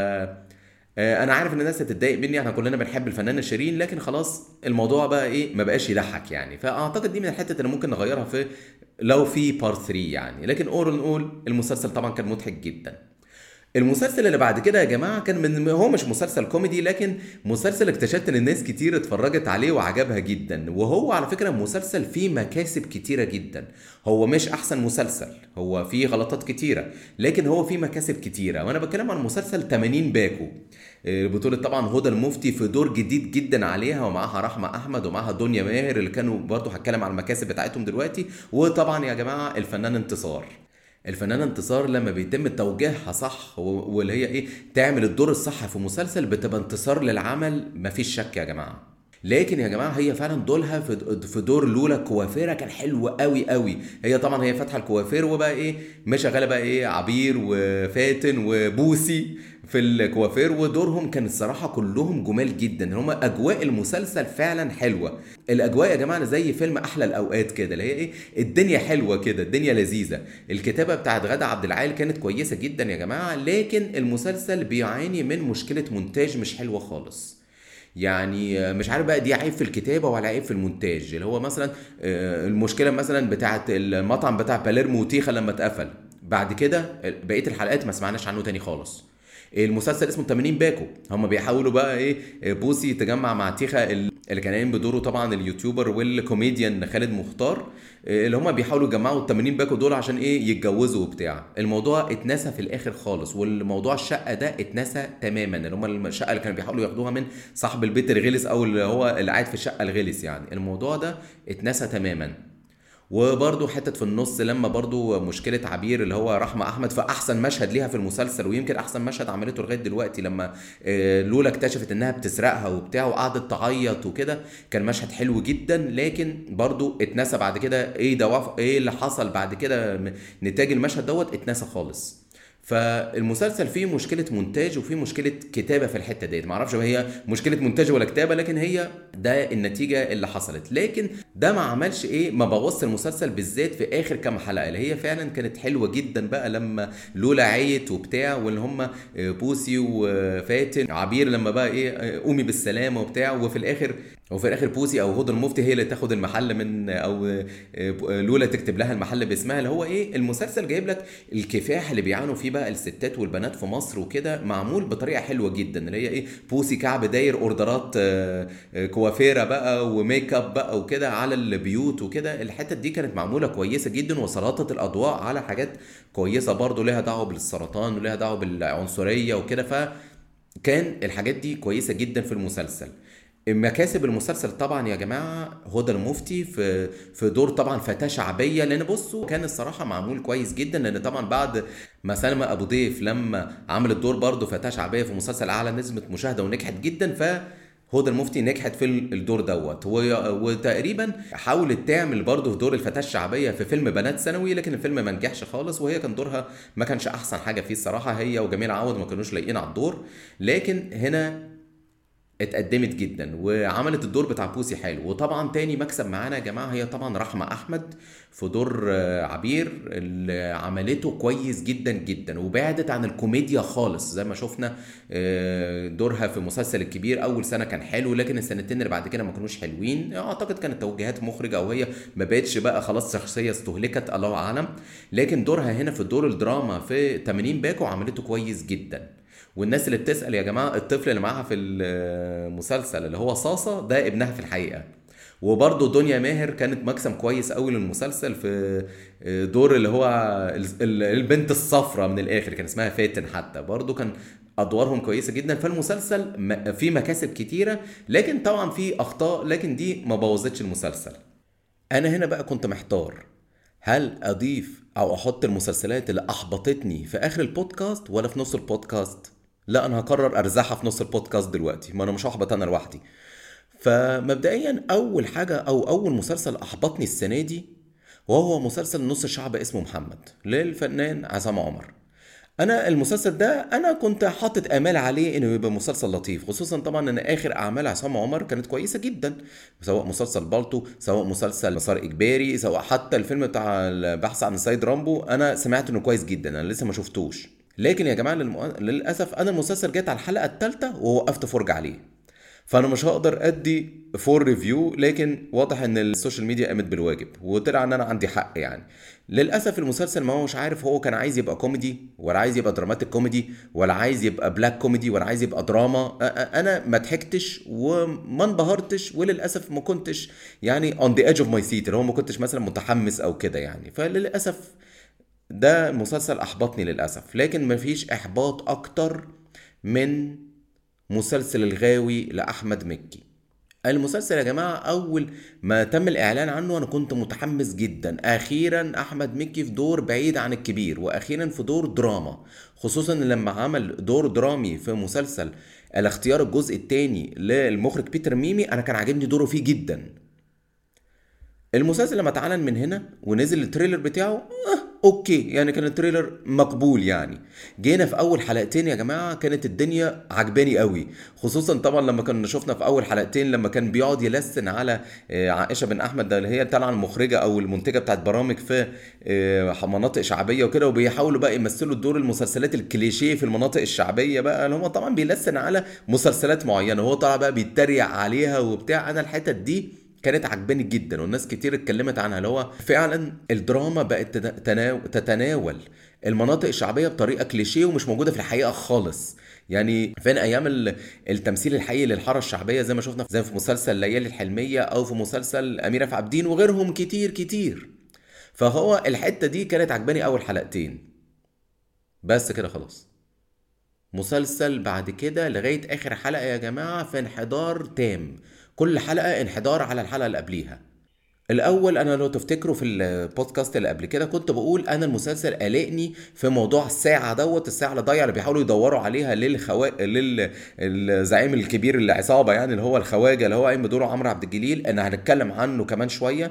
آه، انا عارف ان الناس هتتضايق مني احنا كلنا بنحب الفنانه شيرين لكن خلاص الموضوع بقى ايه ما بقاش يضحك يعني فاعتقد دي من الحتت اللي ممكن نغيرها في لو في بارت 3 يعني لكن اول نقول المسلسل طبعا كان مضحك جدا المسلسل اللي بعد كده يا جماعه كان من هو مش مسلسل كوميدي لكن مسلسل اكتشفت ان الناس كتير اتفرجت عليه وعجبها جدا وهو على فكره مسلسل فيه مكاسب كتيره جدا هو مش احسن مسلسل هو فيه غلطات كتيره لكن هو فيه مكاسب كتيره وانا بتكلم عن مسلسل 80 باكو آه، بطولة طبعا هدى المفتي في دور جديد جدا عليها ومعاها رحمة أحمد ومعاها دنيا ماهر اللي كانوا برضه هتكلم عن المكاسب بتاعتهم دلوقتي وطبعا يا جماعة الفنان انتصار الفنانه انتصار لما بيتم توجيهها صح واللي هي ايه تعمل الدور الصح في مسلسل بتبقى انتصار للعمل مفيش شك يا جماعه لكن يا جماعه هي فعلا دورها في دور لولا كوافيره كان حلو قوي قوي هي طبعا هي فاتحه الكوافير وبقى ايه مشغله بقى ايه عبير وفاتن وبوسي في الكوافير ودورهم كان الصراحه كلهم جمال جدا هم اجواء المسلسل فعلا حلوه الاجواء يا جماعه زي فيلم احلى الاوقات كده اللي هي ايه الدنيا حلوه كده الدنيا لذيذه الكتابه بتاعت غادة عبد العال كانت كويسه جدا يا جماعه لكن المسلسل بيعاني من مشكله مونتاج مش حلوه خالص يعني مش عارف بقى دي عيب في الكتابه ولا عيب في المونتاج اللي هو مثلا آه، المشكله مثلا بتاعت المطعم بتاع باليرمو وتيخا لما اتقفل بعد كده بقيه الحلقات ما سمعناش عنه تاني خالص المسلسل اسمه 80 باكو هم بيحاولوا بقى ايه بوسي تجمع مع تيخا اللي كان قايم بدوره طبعا اليوتيوبر والكوميديان خالد مختار اللي هم بيحاولوا يجمعوا ال 80 باكو دول عشان ايه يتجوزوا وبتاع الموضوع اتنسى في الاخر خالص والموضوع الشقه ده اتنسى تماما اللي هم الشقه اللي كانوا بيحاولوا ياخدوها من صاحب البيت الغلس او اللي هو اللي قاعد في الشقه الغلس يعني الموضوع ده اتنسى تماما وبرضه حتة في النص لما برضه مشكلة عبير اللي هو رحمة أحمد في أحسن مشهد ليها في المسلسل ويمكن أحسن مشهد عملته لغاية دلوقتي لما آه، لولا اكتشفت إنها بتسرقها وبتاع وقعدت تعيط وكده كان مشهد حلو جدا لكن برضه اتنسى بعد كده إيه ده إيه اللي حصل بعد كده نتاج المشهد دوت اتنسى خالص فالمسلسل فيه مشكله مونتاج وفيه مشكله كتابه في الحته ديت معرفش هي مشكله مونتاج ولا كتابه لكن هي ده النتيجه اللي حصلت لكن ده ما عملش ايه ما بوظش المسلسل بالذات في اخر كام حلقه اللي هي فعلا كانت حلوه جدا بقى لما لولا عيت وبتاع واللي هم آه، بوسي وفاتن عبير لما بقى ايه آه، قومي بالسلامه وبتاع وفي الاخر وفي الاخر بوسي او هدى المفتي هي اللي تاخد المحل من او آه، لولا تكتب لها المحل باسمها اللي هو ايه المسلسل جايب لك الكفاح اللي بيعانوا فيه بقى الستات والبنات في مصر وكده معمول بطريقه حلوه جدا اللي هي ايه بوسي كعب داير اوردرات آه، آه، كوافيره بقى وميك اب بقى وكده على البيوت وكده الحتت دي كانت معموله كويسه جدا وسلطت الاضواء على حاجات كويسه برضو ليها دعوه بالسرطان وليها دعوه بالعنصريه وكده ف كان الحاجات دي كويسه جدا في المسلسل مكاسب المسلسل طبعا يا جماعه هدى المفتي في في دور طبعا فتاه شعبيه لان بصوا كان الصراحه معمول كويس جدا لان طبعا بعد ما سلمى ابو ضيف لما عملت دور برضه فتاه شعبيه في مسلسل اعلى نسبه مشاهده ونجحت جدا ف هدى المفتي نجحت في الدور دوت وتقريبا حاولت تعمل برضه في دور الفتاه الشعبيه في فيلم بنات ثانوي لكن الفيلم ما نجحش خالص وهي كان دورها ما كانش احسن حاجه فيه الصراحه هي وجميل عوض ما كانوش لايقين على الدور لكن هنا اتقدمت جدا وعملت الدور بتاع بوسي حلو وطبعا تاني مكسب معانا يا جماعه هي طبعا رحمه احمد في دور آه، عبير اللي عملته كويس جدا جدا وبعدت عن الكوميديا خالص زي ما شفنا آه، دورها في مسلسل الكبير اول سنه كان حلو لكن السنتين اللي بعد كده ما كانوش حلوين اعتقد كانت توجيهات مخرج او هي ما بقتش بقى خلاص شخصيه استهلكت الله اعلم لكن دورها هنا في دور الدراما في 80 باكو عملته كويس جدا والناس اللي بتسال يا جماعه الطفل اللي معاها في المسلسل اللي هو صاصه ده ابنها في الحقيقه وبرضه دنيا ماهر كانت مكسب كويس قوي للمسلسل في دور اللي هو البنت الصفراء من الاخر كان اسمها فاتن حتى برضه كان ادوارهم كويسه جدا فالمسلسل فيه مكاسب كتيره لكن طبعا فيه اخطاء لكن دي ما بوظتش المسلسل انا هنا بقى كنت محتار هل اضيف او احط المسلسلات اللي احبطتني في اخر البودكاست ولا في نص البودكاست لا انا هقرر ارزعها في نص البودكاست دلوقتي ما انا مش هحبط انا لوحدي فمبدئيا اول حاجه او اول مسلسل احبطني السنه دي وهو مسلسل نص الشعب اسمه محمد للفنان عصام عمر انا المسلسل ده انا كنت حاطط امال عليه انه يبقى مسلسل لطيف خصوصا طبعا ان اخر اعمال عصام عمر كانت كويسه جدا سواء مسلسل بالطو سواء مسلسل مسار اجباري سواء حتى الفيلم بتاع البحث عن السيد رامبو انا سمعت انه كويس جدا انا لسه ما شفتوش لكن يا جماعه للاسف انا المسلسل جت على الحلقه الثالثه ووقفت فرجه عليه فانا مش هقدر ادي فور ريفيو لكن واضح ان السوشيال ميديا قامت بالواجب وطلع ان انا عندي حق يعني للاسف المسلسل ما هو مش عارف هو كان عايز يبقى كوميدي ولا عايز يبقى دراماتيك كوميدي ولا عايز يبقى بلاك كوميدي ولا عايز يبقى دراما انا ما ضحكتش وما انبهرتش وللاسف ما كنتش يعني اون ذا ايدج اوف ماي سيت اللي هو ما كنتش مثلا متحمس او كده يعني فللاسف ده مسلسل احبطني للاسف لكن مفيش احباط اكتر من مسلسل الغاوي لاحمد مكي المسلسل يا جماعة أول ما تم الإعلان عنه أنا كنت متحمس جدا أخيرا أحمد مكي في دور بعيد عن الكبير وأخيرا في دور دراما خصوصا لما عمل دور درامي في مسلسل الاختيار الجزء الثاني للمخرج بيتر ميمي أنا كان عاجبني دوره فيه جدا المسلسل لما اتعلن من هنا ونزل التريلر بتاعه آه اوكي يعني كان التريلر مقبول يعني جينا في اول حلقتين يا جماعه كانت الدنيا عجباني قوي خصوصا طبعا لما كنا شفنا في اول حلقتين لما كان بيقعد يلسن على آه، عائشه بن احمد ده اللي هي طالعه المخرجه او المنتجه بتاعت برامج في آه، مناطق شعبيه وكده وبيحاولوا بقى يمثلوا دور المسلسلات الكليشيه في المناطق الشعبيه بقى اللي هم طبعا بيلسن على مسلسلات معينه هو طالع بقى بيتريق عليها وبتاع انا الحتت دي كانت عجباني جدا والناس كتير اتكلمت عنها اللي هو فعلا الدراما بقت تتناول المناطق الشعبيه بطريقه كليشيه ومش موجوده في الحقيقه خالص يعني فين ايام ال- التمثيل الحقيقي للحاره الشعبيه زي ما شفنا زي في مسلسل ليالي الحلميه او في مسلسل اميره في عابدين وغيرهم كتير كتير فهو الحته دي كانت عجباني اول حلقتين بس كده خلاص مسلسل بعد كده لغايه اخر حلقه يا جماعه في انحدار تام كل حلقه انحدار على الحلقه اللي قبليها الاول انا لو تفتكروا في البودكاست اللي قبل كده كنت بقول انا المسلسل قلقني في موضوع الساعه دوت الساعه اللي ضايعه اللي بيحاولوا يدوروا عليها للخوا للزعيم الكبير العصابه يعني اللي هو الخواجه اللي هو قايم بدوره عمرو عبد الجليل انا هنتكلم عنه كمان شويه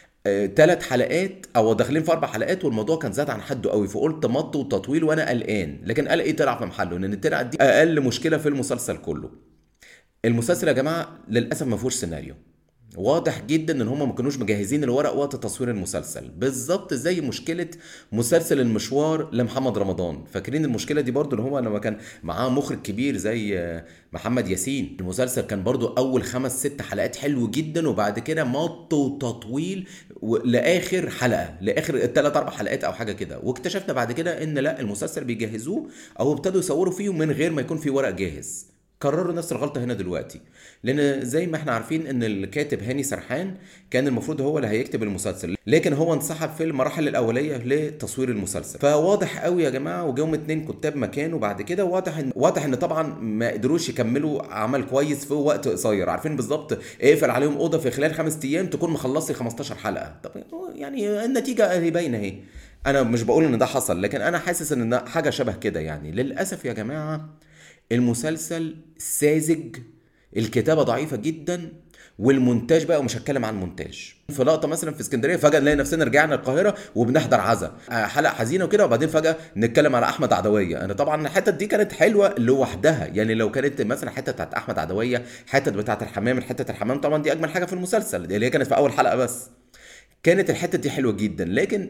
ثلاث حلقات او داخلين في اربع حلقات والموضوع كان زاد عن حده قوي فقلت مط وتطويل وانا قلقان لكن قلقي طلع في محله لان طلعت دي اقل مشكله في المسلسل كله المسلسل يا جماعه للاسف ما فيهوش سيناريو واضح جدا ان هم ما كانوش مجهزين الورق وقت تصوير المسلسل بالظبط زي مشكله مسلسل المشوار لمحمد رمضان فاكرين المشكله دي برضو اللي هو لما كان معاه مخرج كبير زي آه، محمد ياسين المسلسل كان برضو اول خمس ست حلقات حلو جدا وبعد كده مط وتطويل و- لاخر حلقه لاخر الثلاث اربع حلقات او حاجه كده واكتشفنا بعد كده ان لا المسلسل بيجهزوه او ابتدوا يصوروا فيه من غير ما يكون في ورق جاهز كرروا نفس الغلطه هنا دلوقتي لان زي ما احنا عارفين ان الكاتب هاني سرحان كان المفروض هو اللي هيكتب المسلسل لكن هو انسحب في المراحل الاوليه لتصوير المسلسل فواضح قوي يا جماعه وجاهم اتنين كتاب مكانه بعد كده واضح ان واضح ان طبعا ما قدروش يكملوا عمل كويس في وقت قصير عارفين بالظبط اقفل عليهم اوضه في خلال خمس ايام تكون مخلص لي 15 حلقه طب يعني النتيجه اهي باينه اهي انا مش بقول ان ده حصل لكن انا حاسس ان ده حاجه شبه كده يعني للاسف يا جماعه المسلسل ساذج الكتابة ضعيفة جدا والمونتاج بقى ومش هتكلم عن مونتاج في لقطه مثلا في اسكندريه فجاه نلاقي نفسنا رجعنا القاهره وبنحضر عزا آه، حلقه حزينه وكده وبعدين فجاه نتكلم على احمد عدويه انا طبعا الحته دي كانت حلوه لوحدها يعني لو كانت مثلا الحته بتاعت احمد عدويه حته بتاعت الحمام حته الحمام طبعا دي اجمل حاجه في المسلسل اللي هي كانت في اول حلقه بس كانت الحته دي حلوه جدا لكن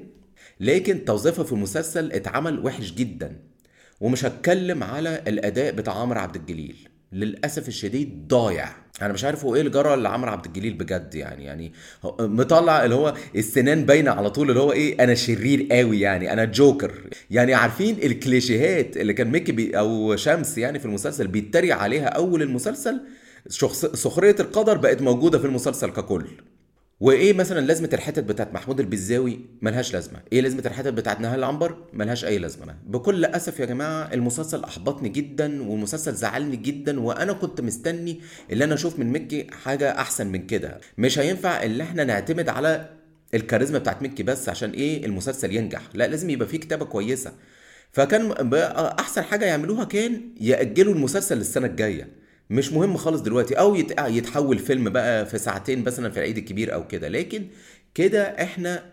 لكن توظيفها في المسلسل اتعمل وحش جدا ومش هتكلم على الاداء بتاع عمرو عبد الجليل للاسف الشديد ضايع انا مش عارف هو ايه اللي جرى لعمرو عبد الجليل بجد يعني يعني هو- مطلع اللي هو السنان باينه على طول اللي هو ايه انا شرير قوي يعني انا جوكر يعني عارفين الكليشيهات اللي كان ميكي بي او شمس يعني في المسلسل بيتريق عليها اول المسلسل شخص سخريه القدر بقت موجوده في المسلسل ككل وايه مثلا لازمه الحتت بتاعت محمود البزاوي ملهاش لازمه ايه لازمه الحتت بتاعت نهال العنبر ملهاش اي لازمه بكل اسف يا جماعه المسلسل احبطني جدا والمسلسل زعلني جدا وانا كنت مستني اللي انا اشوف من مكي حاجه احسن من كده مش هينفع اللي احنا نعتمد على الكاريزما بتاعت مكي بس عشان ايه المسلسل ينجح لا لازم يبقى فيه كتابه كويسه فكان بقى احسن حاجه يعملوها كان ياجلوا المسلسل للسنه الجايه مش مهم خالص دلوقتي او يت- يتحول فيلم بقى في ساعتين مثلا في العيد الكبير او كده لكن كده احنا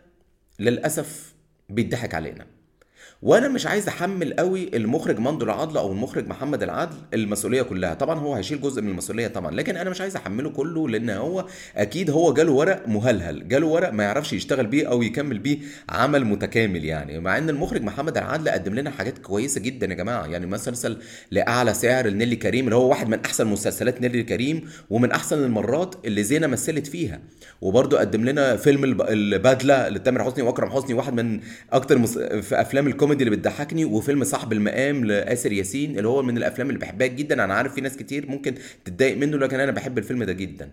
للاسف بيضحك علينا وانا مش عايز احمل قوي المخرج مندو العدل او المخرج محمد العدل المسؤوليه كلها طبعا هو هيشيل جزء من المسؤوليه طبعا لكن انا مش عايز احمله كله لان هو اكيد هو جاله ورق مهلهل جاله ورق ما يعرفش يشتغل بيه او يكمل بيه عمل متكامل يعني مع ان المخرج محمد العدل قدم لنا حاجات كويسه جدا يا جماعه يعني مسلسل لاعلى سعر لنيلي كريم اللي هو واحد من احسن مسلسلات نيلي كريم ومن احسن المرات اللي زينه مثلت فيها وبرضه قدم لنا فيلم الب- البدله لتامر حسني واكرم حسني واحد من اكتر مس... في افلام الكوميدي اللي بتضحكني وفيلم صاحب المقام لاسر ياسين اللي هو من الافلام اللي بحبها جدا انا عارف في ناس كتير ممكن تتضايق منه لكن انا بحب الفيلم ده جدا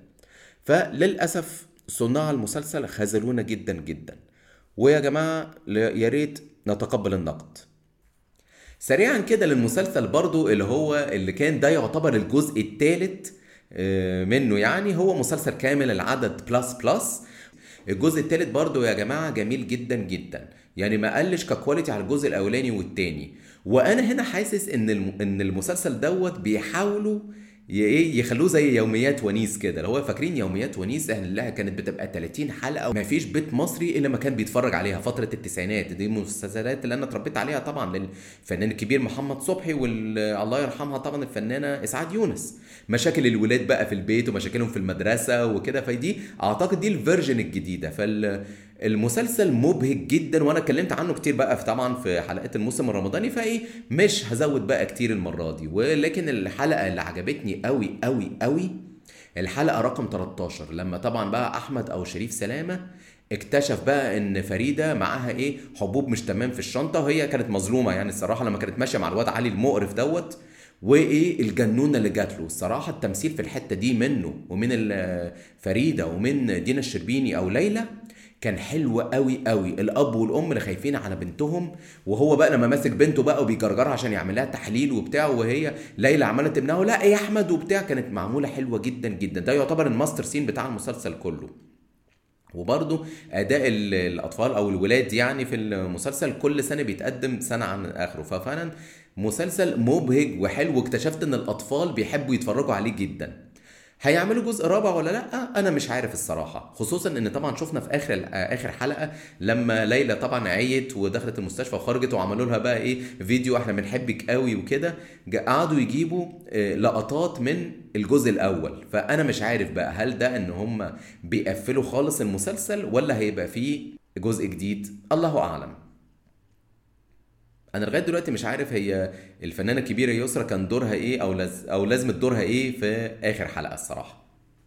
فللاسف صناع المسلسل خذلونا جدا جدا ويا جماعه ل- يا ريت نتقبل النقد سريعا كده للمسلسل برضو اللي هو اللي كان ده يعتبر الجزء الثالث منه يعني هو مسلسل كامل العدد بلس بلس الجزء الثالث برضو يا جماعة جميل جدا جدا يعني ما قلش ككواليتي على الجزء الاولاني والتاني وانا هنا حاسس ان الم... ان المسلسل دوت بيحاولوا ي- ايه يخلوه زي يوميات ونيس كده اللي هو فاكرين يوميات ونيس اهلها كانت بتبقى 30 حلقه ما فيش بيت مصري الا ما كان بيتفرج عليها فتره التسعينات دي من المسلسلات اللي انا اتربيت عليها طبعا للفنان الكبير محمد صبحي والله يرحمها طبعا الفنانه اسعاد يونس مشاكل الولاد بقى في البيت ومشاكلهم في المدرسه وكده فدي اعتقد دي الفيرجن الجديده فال المسلسل مبهج جدا وانا اتكلمت عنه كتير بقى في طبعا في حلقات الموسم الرمضاني فايه مش هزود بقى كتير المره دي ولكن الحلقه اللي عجبتني قوي قوي قوي الحلقه رقم 13 لما طبعا بقى احمد او شريف سلامه اكتشف بقى ان فريده معاها ايه حبوب مش تمام في الشنطه وهي كانت مظلومه يعني الصراحه لما كانت ماشيه مع الواد علي المقرف دوت وايه الجنونه اللي جات له الصراحه التمثيل في الحته دي منه ومن ال- فريده ومن دينا الشربيني او ليلى كان حلو قوي قوي الاب والام اللي خايفين على بنتهم وهو بقى لما ماسك بنته بقى وبيجرجرها عشان يعمل لها تحليل وبتاع وهي ليلى عماله تمنعه لا يا احمد وبتاع كانت معموله حلوه جدا جدا ده يعتبر الماستر سين بتاع المسلسل كله وبرضه اداء ال- الاطفال او الولاد يعني في المسلسل كل سنه بيتقدم سنه عن اخره ففعلا مسلسل مبهج وحلو واكتشفت ان الاطفال بيحبوا يتفرجوا عليه جدا هيعملوا جزء رابع ولا لا انا مش عارف الصراحه خصوصا ان طبعا شفنا في اخر اخر حلقه لما ليلى طبعا عيت ودخلت المستشفى وخرجت وعملوا لها بقى ايه فيديو احنا بنحبك قوي وكده جا- قعدوا يجيبوا آه، لقطات من الجزء الاول فانا مش عارف بقى هل ده ان هم بيقفلوا خالص المسلسل ولا هيبقى فيه جزء جديد الله اعلم انا لغايه دلوقتي مش عارف هي الفنانه الكبيره يسرا كان دورها ايه او لز... او لازمه دورها ايه في اخر حلقه الصراحه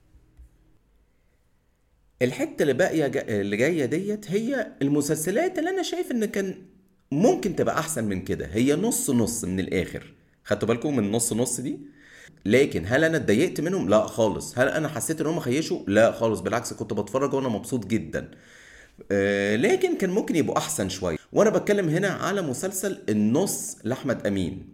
الحته اللي باقيه جا... اللي جايه ديت هي المسلسلات اللي انا شايف ان كان ممكن تبقى احسن من كده هي نص نص من الاخر خدتوا بالكم من نص نص دي لكن هل انا اتضايقت منهم لا خالص هل انا حسيت ان هم خيشوا لا خالص بالعكس كنت بتفرج وانا مبسوط جدا آه، لكن كان ممكن يبقوا احسن شويه وانا بتكلم هنا على مسلسل النص لاحمد امين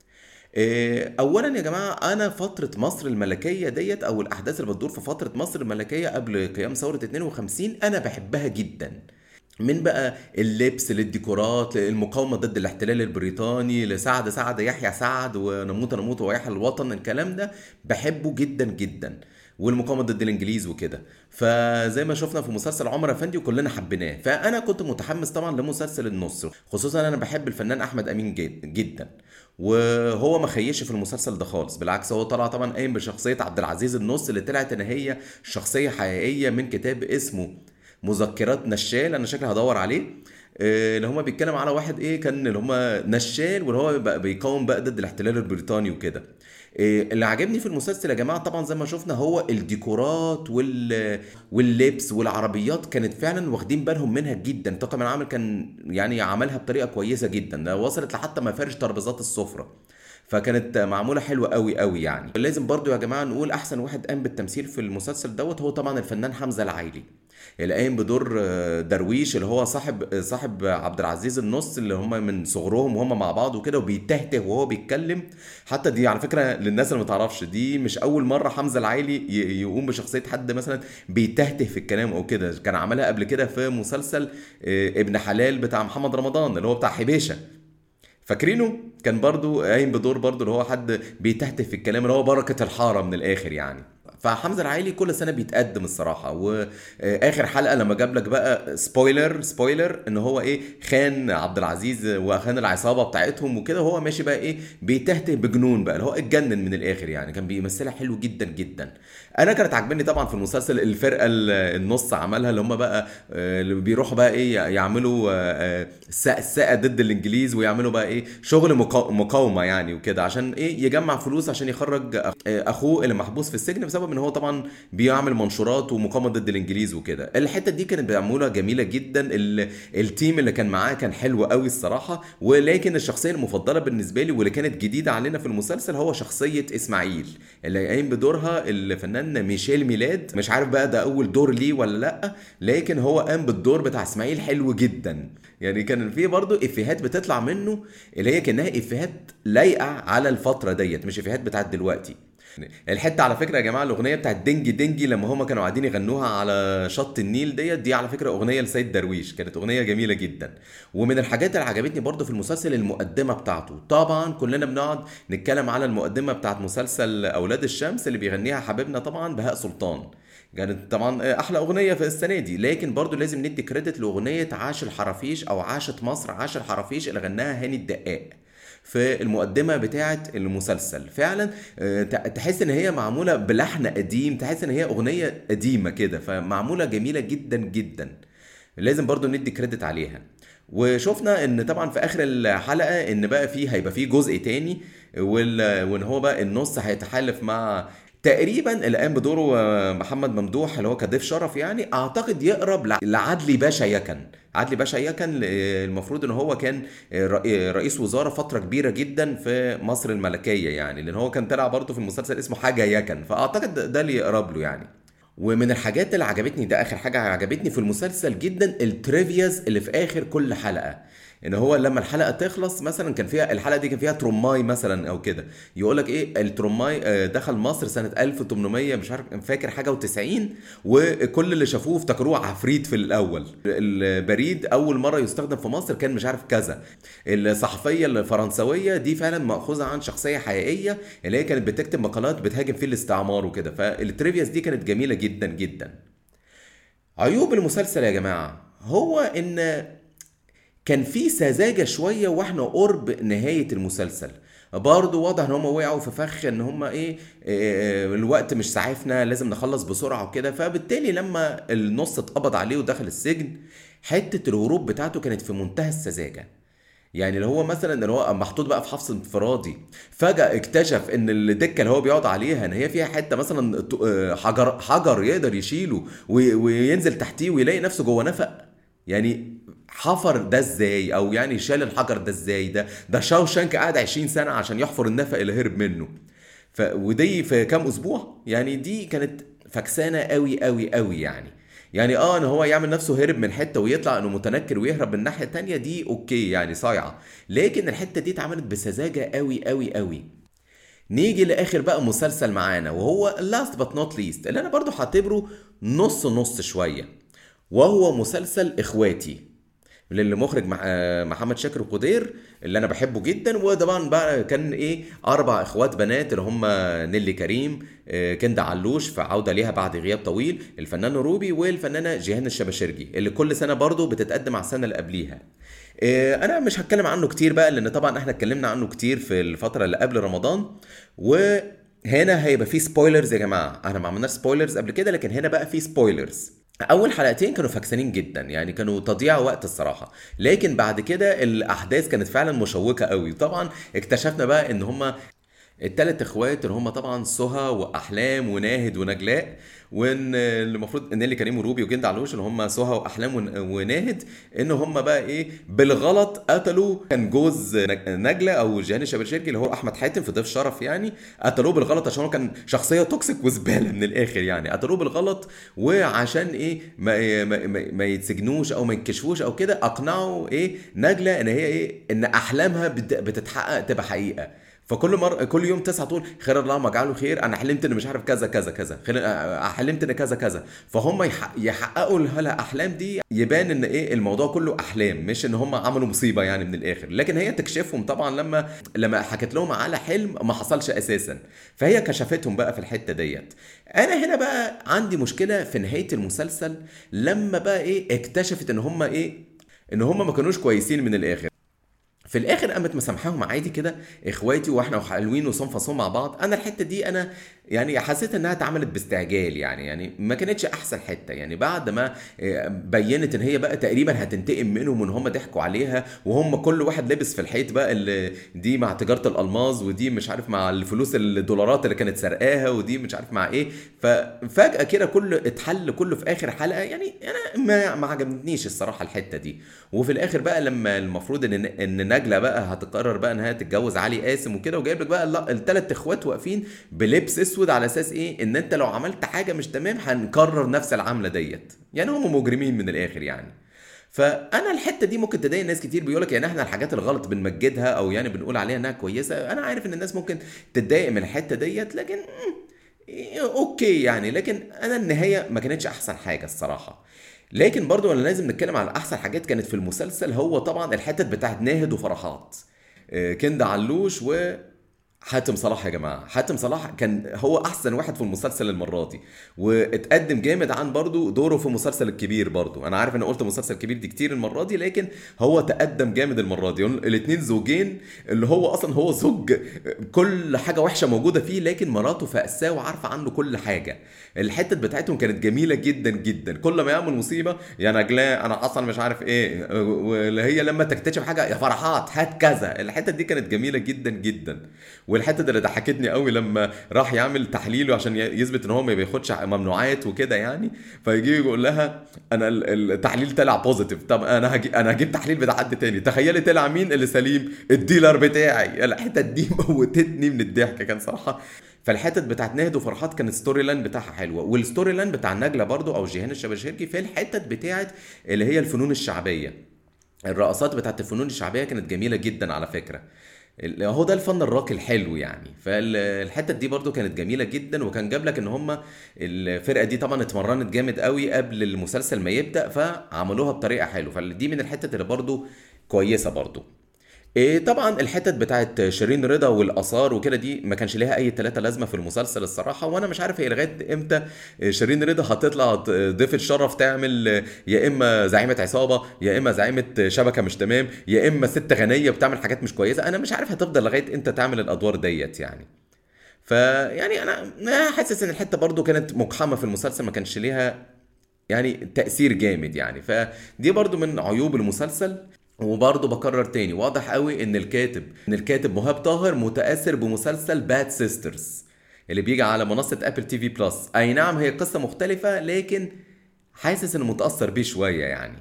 آه، اولا يا جماعه انا فتره مصر الملكيه ديت او الاحداث اللي بتدور في فتره مصر الملكيه قبل قيام ثوره 52 انا بحبها جدا من بقى اللبس للديكورات المقاومه ضد الاحتلال البريطاني لسعد سعد يحيى سعد ونموت نموت ويحيى الوطن الكلام ده بحبه جدا جدا والمقاومه ضد الانجليز وكده فزي ما شفنا في مسلسل عمر افندي وكلنا حبيناه فانا كنت متحمس طبعا لمسلسل النص خصوصا انا بحب الفنان احمد امين جد- جدا وهو ما خيش في المسلسل ده خالص بالعكس هو طلع طبعا قايم بشخصيه عبد العزيز النص اللي طلعت ان هي شخصيه حقيقيه من كتاب اسمه مذكرات نشال انا شكلي هدور عليه آه، اللي هما بيتكلم على واحد ايه كان اللي هما نشال واللي هو بقى بيقاوم بقى ضد الاحتلال البريطاني وكده آه، اللي عجبني في المسلسل يا جماعه طبعا زي ما شفنا هو الديكورات وال واللبس والعربيات كانت فعلا واخدين بالهم منها جدا طاقم العمل كان يعني عملها بطريقه كويسه جدا ده وصلت لحتى مفارش ترابيزات السفره فكانت معموله حلوه قوي قوي يعني لازم برضو يا جماعه نقول احسن واحد قام بالتمثيل في المسلسل دوت هو طبعا الفنان حمزه العايلي اللي قايم بدور آه، درويش اللي هو صاحب صاحب عبد العزيز النص اللي هم من صغرهم وهم مع بعض وكده وبيتهته وهو بيتكلم حتى دي على فكره للناس اللي ما تعرفش دي مش اول مره حمزه العايلي ي- يقوم بشخصيه حد مثلا بيتهته في الكلام او كده كان عملها قبل كده في مسلسل آه، ابن حلال بتاع محمد رمضان اللي هو بتاع حبيشه فاكرينه كان برضو قايم بدور برضو اللي هو حد بيتهتف في الكلام اللي هو بركة الحارة من الآخر يعني فحمزة العايلي كل سنة بيتقدم الصراحة وآخر حلقة لما جاب لك بقى سبويلر سبويلر إن هو إيه خان عبد العزيز وخان العصابة بتاعتهم وكده وهو ماشي بقى إيه بيتهته بجنون بقى اللي هو اتجنن من الآخر يعني كان بيمثلها حلو جدا جدا أنا كانت عاجباني طبعا في المسلسل الفرقة ال- النص عملها اللي هم بقى آه، اللي بيروحوا بقى إيه يعملوا آه، آه، سا- ساقة ضد الإنجليز ويعملوا بقى إيه شغل مقا- مقاومة يعني وكده عشان إيه يجمع فلوس عشان يخرج أخ- آه، أخوه اللي محبوس في السجن بسبب إن هو طبعا بيعمل منشورات ومقاومة ضد الإنجليز وكده الحتة دي كانت معمولة جميلة جدا ال- التيم اللي كان معاه كان حلو قوي الصراحة ولكن الشخصية المفضلة بالنسبة لي واللي كانت جديدة علينا في المسلسل هو شخصية إسماعيل اللي قايم بدورها الفنان ميشيل ميلاد مش عارف بقى ده أول دور ليه ولا لأ لكن هو قام بالدور بتاع إسماعيل حلو جدا يعني كان في برضه افيهات بتطلع منه اللي هي كانها افيهات لايقه على الفتره ديت مش افيهات بتاعت دلوقتي الحته على فكره يا جماعه الاغنيه بتاعت دنجي دنجي لما هما كانوا قاعدين يغنوها على شط النيل ديت دي على فكره اغنيه لسيد درويش كانت اغنيه جميله جدا ومن الحاجات اللي عجبتني برضه في المسلسل المقدمه بتاعته طبعا كلنا بنقعد نتكلم على المقدمه بتاعت مسلسل اولاد الشمس اللي بيغنيها حبيبنا طبعا بهاء سلطان كانت طبعا احلى اغنيه في السنه دي لكن برضو لازم ندي كريدت لاغنيه عاش الحرافيش او عاشت مصر عاش الحرافيش اللي غناها هاني الدقاق في المقدمه بتاعه المسلسل فعلا آه، ت- تحس ان هي معموله بلحن قديم تحس ان هي اغنيه قديمه كده فمعموله جميله جدا جدا لازم برضو ندي كريدت عليها وشفنا ان طبعا في اخر الحلقه ان بقى فيه هيبقى فيه جزء تاني وال- وان هو بقى النص هيتحالف مع تقريبا اللي قام بدوره آه، محمد ممدوح اللي هو كضيف شرف يعني اعتقد يقرب لع- لعدلي باشا يكن عدلي باشا يكن آه، المفروض ان هو كان آه، ر- آه، رئيس وزاره فتره كبيره جدا في مصر الملكيه يعني لان هو كان طلع برضه في المسلسل اسمه حاجه يكن فاعتقد ده- ده اللي يقرب له يعني ومن الحاجات اللي عجبتني ده اخر حاجه عجبتني في المسلسل جدا التريفياز اللي في اخر كل حلقه ان هو لما الحلقه تخلص مثلا كان فيها الحلقه دي كان فيها تروماي مثلا او كده يقول لك ايه التروماي آه، دخل مصر سنه 1800 مش عارف فاكر حاجه و90 وكل اللي شافوه افتكروه عفريت في الاول البريد اول مره يستخدم في مصر كان مش عارف كذا الصحفيه الفرنسويه دي فعلا مأخوذه عن شخصيه حقيقيه اللي هي كانت بتكتب مقالات بتهاجم فيه الاستعمار وكده فالتريفياز دي كانت جميله جدا جدا عيوب المسلسل يا جماعه هو ان كان في سذاجه شويه واحنا قرب نهايه المسلسل برضه واضح ان هم وقعوا في فخ ان هم ايه آه، الوقت مش سعافنا لازم نخلص بسرعه وكده فبالتالي لما النص اتقبض عليه ودخل السجن حته الهروب بتاعته كانت في منتهى السذاجه يعني اللي هو مثلا اللي هو محطوط بقى في حبس انفرادي فجأة اكتشف ان الدكة اللي هو بيقعد عليها ان هي فيها حتة مثلا ت- آه، حجر حجر يقدر يشيله وي- وينزل تحتيه ويلاقي نفسه جوه نفق يعني حفر ده ازاي او يعني شال الحجر ده ازاي ده ده شاوشانك قعد 20 سنة عشان يحفر النفق اللي هرب منه ف ودي في كام اسبوع يعني دي كانت فكسانة قوي قوي قوي يعني يعني اه ان هو يعمل نفسه هرب من حته ويطلع انه متنكر ويهرب من الناحيه التانيه دي اوكي يعني صايعه لكن الحته دي اتعملت بسذاجه قوي قوي قوي نيجي لاخر بقى مسلسل معانا وهو لاست بات نوت ليست اللي انا برضو هعتبره نص نص شويه وهو مسلسل اخواتي للمخرج مع- آه، محمد شاكر قدير اللي انا بحبه جدا وطبعا بقى كان ايه اربع اخوات بنات اللي هم نيلي كريم آه، كندا علوش في عوده ليها بعد غياب طويل الفنان روبي والفنانه جيهان الشباشرجي اللي كل سنه برضه بتتقدم على السنه اللي قبليها آه، انا مش هتكلم عنه كتير بقى لان طبعا احنا اتكلمنا عنه كتير في الفتره اللي قبل رمضان وهنا هيبقى فيه سبويلرز يا جماعه احنا ما عملناش سبويلرز قبل كده لكن هنا بقى فيه سبويلرز اول حلقتين كانوا فكسانين جدا يعني كانوا تضييع وقت الصراحه لكن بعد كده الاحداث كانت فعلا مشوقه قوي طبعا اكتشفنا بقى ان هما التلات اخوات اللي هم طبعا سهى واحلام وناهد ونجلاء وان المفروض نيلي كريم وروبي وجند علوش اللي هم سهى واحلام ون- وناهد ان هم بقى ايه بالغلط قتلوا كان جوز نج- نجله او جهان الشباشرجي اللي هو احمد حاتم في ضيف شرف يعني قتلوه بالغلط عشان هو كان شخصيه توكسيك وزباله من الاخر يعني قتلوه بالغلط وعشان ايه ما ما, ما, ما يتسجنوش او ما ينكشفوش او كده اقنعوا ايه نجله ان هي ايه ان احلامها بت- بتتحقق تبقى حقيقه فكل مره كل يوم تصحى تقول خير اللهم اجعله خير انا حلمت ان مش عارف كذا كذا كذا خير آه، حلمت ان كذا كذا فهم يحق- يحققوا لها الاحلام دي يبان ان ايه الموضوع كله احلام مش ان هم عملوا مصيبه يعني من الاخر لكن هي تكشفهم طبعا لما لما حكت لهم على حلم ما حصلش اساسا فهي كشفتهم بقى في الحته ديت انا هنا بقى عندي مشكله في نهايه المسلسل لما بقى ايه اكتشفت ان هم ايه ان هم ما كانوش كويسين من الاخر في الاخر قامت مسامحاهم عادي كده اخواتي واحنا حلوين وصنف صوم مع بعض انا الحته دي انا يعني حسيت انها اتعملت باستعجال يعني يعني ما كانتش احسن حته يعني بعد ما آه، بينت ان هي بقى تقريبا هتنتقم منهم وان هم ضحكوا عليها وهم كل واحد لابس في الحيط بقى اللي دي مع تجاره الالماظ ودي مش عارف مع الفلوس الدولارات اللي كانت سرقاها ودي مش عارف مع ايه ففجاه كده كله اتحل كله في اخر حلقه يعني انا ما ما عجبتنيش الصراحه الحته دي وفي الاخر بقى لما المفروض ان ان نجله بقى هتقرر بقى انها تتجوز علي قاسم وكده وجايب لك بقى الثلاث اخوات واقفين بلبس اسود على اساس ايه ان انت لو عملت حاجه مش تمام هنكرر نفس العمله ديت يعني هم مجرمين من الاخر يعني فانا الحته دي ممكن تضايق ناس كتير بيقول لك يعني احنا الحاجات الغلط بنمجدها او يعني بنقول عليها انها كويسه انا عارف ان الناس ممكن تتضايق من الحته ديت لكن مم، إيه، اوكي يعني لكن انا النهايه ما كانتش احسن حاجه الصراحه لكن برضو انا لازم نتكلم على احسن حاجات كانت في المسلسل هو طبعا الحتت بتاعت ناهد وفرحات آه، كندا علوش و حاتم صلاح يا جماعه حاتم صلاح كان هو احسن واحد في المسلسل المره دي واتقدم جامد عن برضو دوره في مسلسل الكبير برضو انا عارف ان قلت مسلسل كبير دي كتير المره دي لكن هو تقدم جامد المره دي الاثنين زوجين اللي هو اصلا هو زوج كل حاجه وحشه موجوده فيه لكن مراته فاساه وعارفه عنه كل حاجه الحته بتاعتهم كانت جميله جدا جدا كل ما يعمل مصيبه يا نجلاء انا اصلا مش عارف ايه واللي هي لما تكتشف حاجه يا فرحات هات كذا الحته دي كانت جميله جدا جدا والحته اللي ضحكتني قوي لما راح يعمل تحليله عشان ي- يثبت ان هو ما بياخدش ممنوعات وكده يعني فيجي يقول لها انا ال- التحليل طلع بوزيتيف طب انا هجي انا هجيب تحليل بتاع حد تاني تخيلي طلع مين اللي سليم الديلر بتاعي الحته دي موتتني من الضحك كان صراحه فالحتت بتاعت نهد وفرحات كان الستوري لاين بتاعها حلوه والستوري لاين بتاع نجله برضو او جيهان الشباشركي في الحتت بتاعت اللي هي الفنون الشعبيه الرقصات بتاعت الفنون الشعبيه كانت جميله جدا على فكره ال- هو ده الفن الراقي الحلو يعني فالحته دي برضو كانت جميله جدا وكان جاب لك ان هم الفرقه دي طبعا اتمرنت جامد قوي قبل المسلسل ما يبدا فعملوها بطريقه حلوه فدي من الحتت اللي برضو كويسه برضو إيه طبعا الحتت بتاعت شيرين رضا والاثار وكده دي ما كانش ليها اي تلاتة لازمه في المسلسل الصراحه وانا مش عارف هي لغايه امتى شيرين رضا هتطلع ضيف الشرف تعمل يا اما زعيمه عصابه يا اما زعيمه شبكه مش تمام يا اما ست غنيه بتعمل حاجات مش كويسه انا مش عارف هتفضل لغايه امتى تعمل الادوار ديت يعني فيعني انا حاسس ان الحته برضو كانت مقحمه في المسلسل ما كانش ليها يعني تأثير جامد يعني فدي برضو من عيوب المسلسل وبرضه بكرر تاني واضح قوي ان الكاتب ان الكاتب مهاب طاهر متاثر بمسلسل باد سيسترز اللي بيجي على منصه ابل تي في بلس اي نعم هي قصه مختلفه لكن حاسس انه متاثر بيه شويه يعني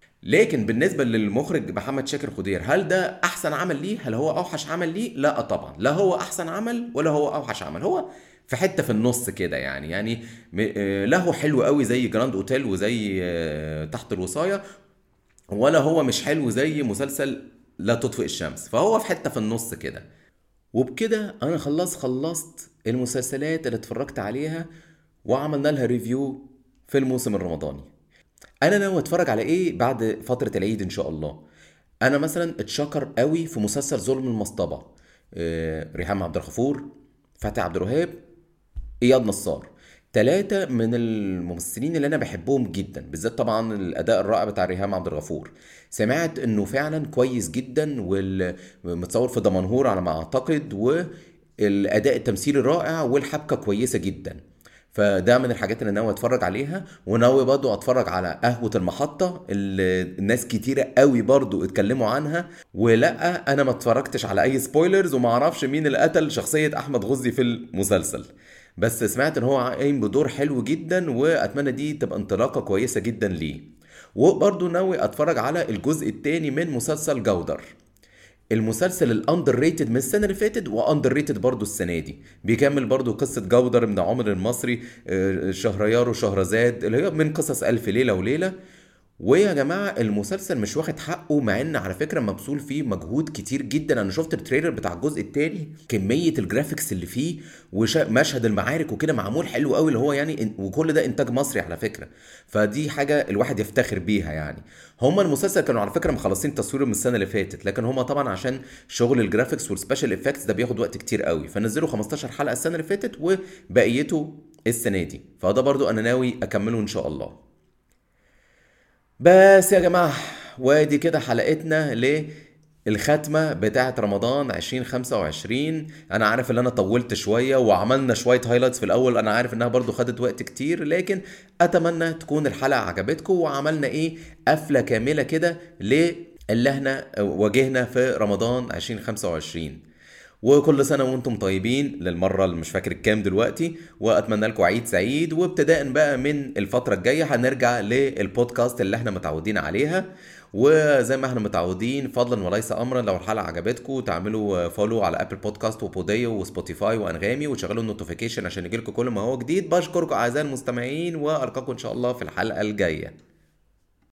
لكن بالنسبة للمخرج محمد شاكر خضير هل ده أحسن عمل ليه؟ هل هو أوحش عمل ليه؟ لا طبعا لا هو أحسن عمل ولا هو أوحش عمل هو في حتة في النص كده يعني يعني م- آه، لا هو حلو قوي زي جراند اوتيل وزي آه، تحت الوصاية ولا هو مش حلو زي مسلسل لا تطفئ الشمس فهو في حتة في النص كده وبكده انا خلص خلصت المسلسلات اللي اتفرجت عليها وعملنا لها ريفيو في الموسم الرمضاني انا ناوي اتفرج على ايه بعد فتره العيد ان شاء الله انا مثلا اتشكر قوي في مسلسل ظلم المصطبه آه، ريهام عبد الغفور فتحي عبد الوهاب اياد نصار ثلاثة من الممثلين اللي انا بحبهم جدا بالذات طبعا الاداء الرائع بتاع ريهام عبد الغفور سمعت انه فعلا كويس جدا ومتصور في دمنهور على ما اعتقد والاداء التمثيلي رائع والحبكة كويسة جدا فده من الحاجات اللي ناوي اتفرج عليها وناوي برضو اتفرج على قهوة المحطة اللي الناس كتيرة قوي برضو اتكلموا عنها ولا انا ما اتفرجتش على اي سبويلرز وما اعرفش مين اللي قتل شخصية احمد غزي في المسلسل بس سمعت ان هو قايم بدور حلو جدا واتمنى دي تبقى انطلاقة كويسة جدا ليه وبرضو ناوي اتفرج على الجزء الثاني من مسلسل جودر المسلسل الاندر ريتد من السنه اللي فاتت واندر ريتد برضه السنه دي بيكمل برضه قصه جودر من عمر المصري آه، شهريار وشهرزاد اللي هي من قصص الف ليله وليله ويا جماعه المسلسل مش واخد حقه مع ان على فكره مبذول فيه مجهود كتير جدا انا شفت التريلر بتاع الجزء الثاني كميه الجرافيكس اللي فيه ومشهد المعارك وكده معمول حلو قوي اللي هو يعني إن- وكل ده انتاج مصري على فكره فدي حاجه الواحد يفتخر بيها يعني هما المسلسل كانوا على فكره مخلصين تصويره من السنه اللي فاتت لكن هما طبعا عشان شغل الجرافيكس والسبيشال افكتس ده بياخد وقت كتير قوي فنزلوا 15 حلقه السنه اللي فاتت وبقيته السنه دي فده برضو انا ناوي اكمله ان شاء الله بس يا جماعة وادي كده حلقتنا للختمة بتاعة رمضان 2025 انا عارف ان انا طولت شوية وعملنا شوية هايلايتس في الاول انا عارف انها برضو خدت وقت كتير لكن اتمنى تكون الحلقة عجبتكم وعملنا ايه قفلة كاملة كده للي احنا واجهنا في رمضان 2025 وكل سنة وانتم طيبين للمرة اللي مش فاكر الكام دلوقتي واتمنى لكم عيد سعيد وابتداء بقى من الفترة الجاية هنرجع للبودكاست اللي احنا متعودين عليها وزي ما احنا متعودين فضلا وليس امرا لو الحلقة عجبتكم تعملوا فولو على ابل بودكاست وبوديو وسبوتيفاي وانغامي وتشغلوا النوتيفيكيشن عشان يجيلكم كل ما هو جديد بشكركم اعزائي المستمعين والقاكم ان شاء الله في الحلقة الجاية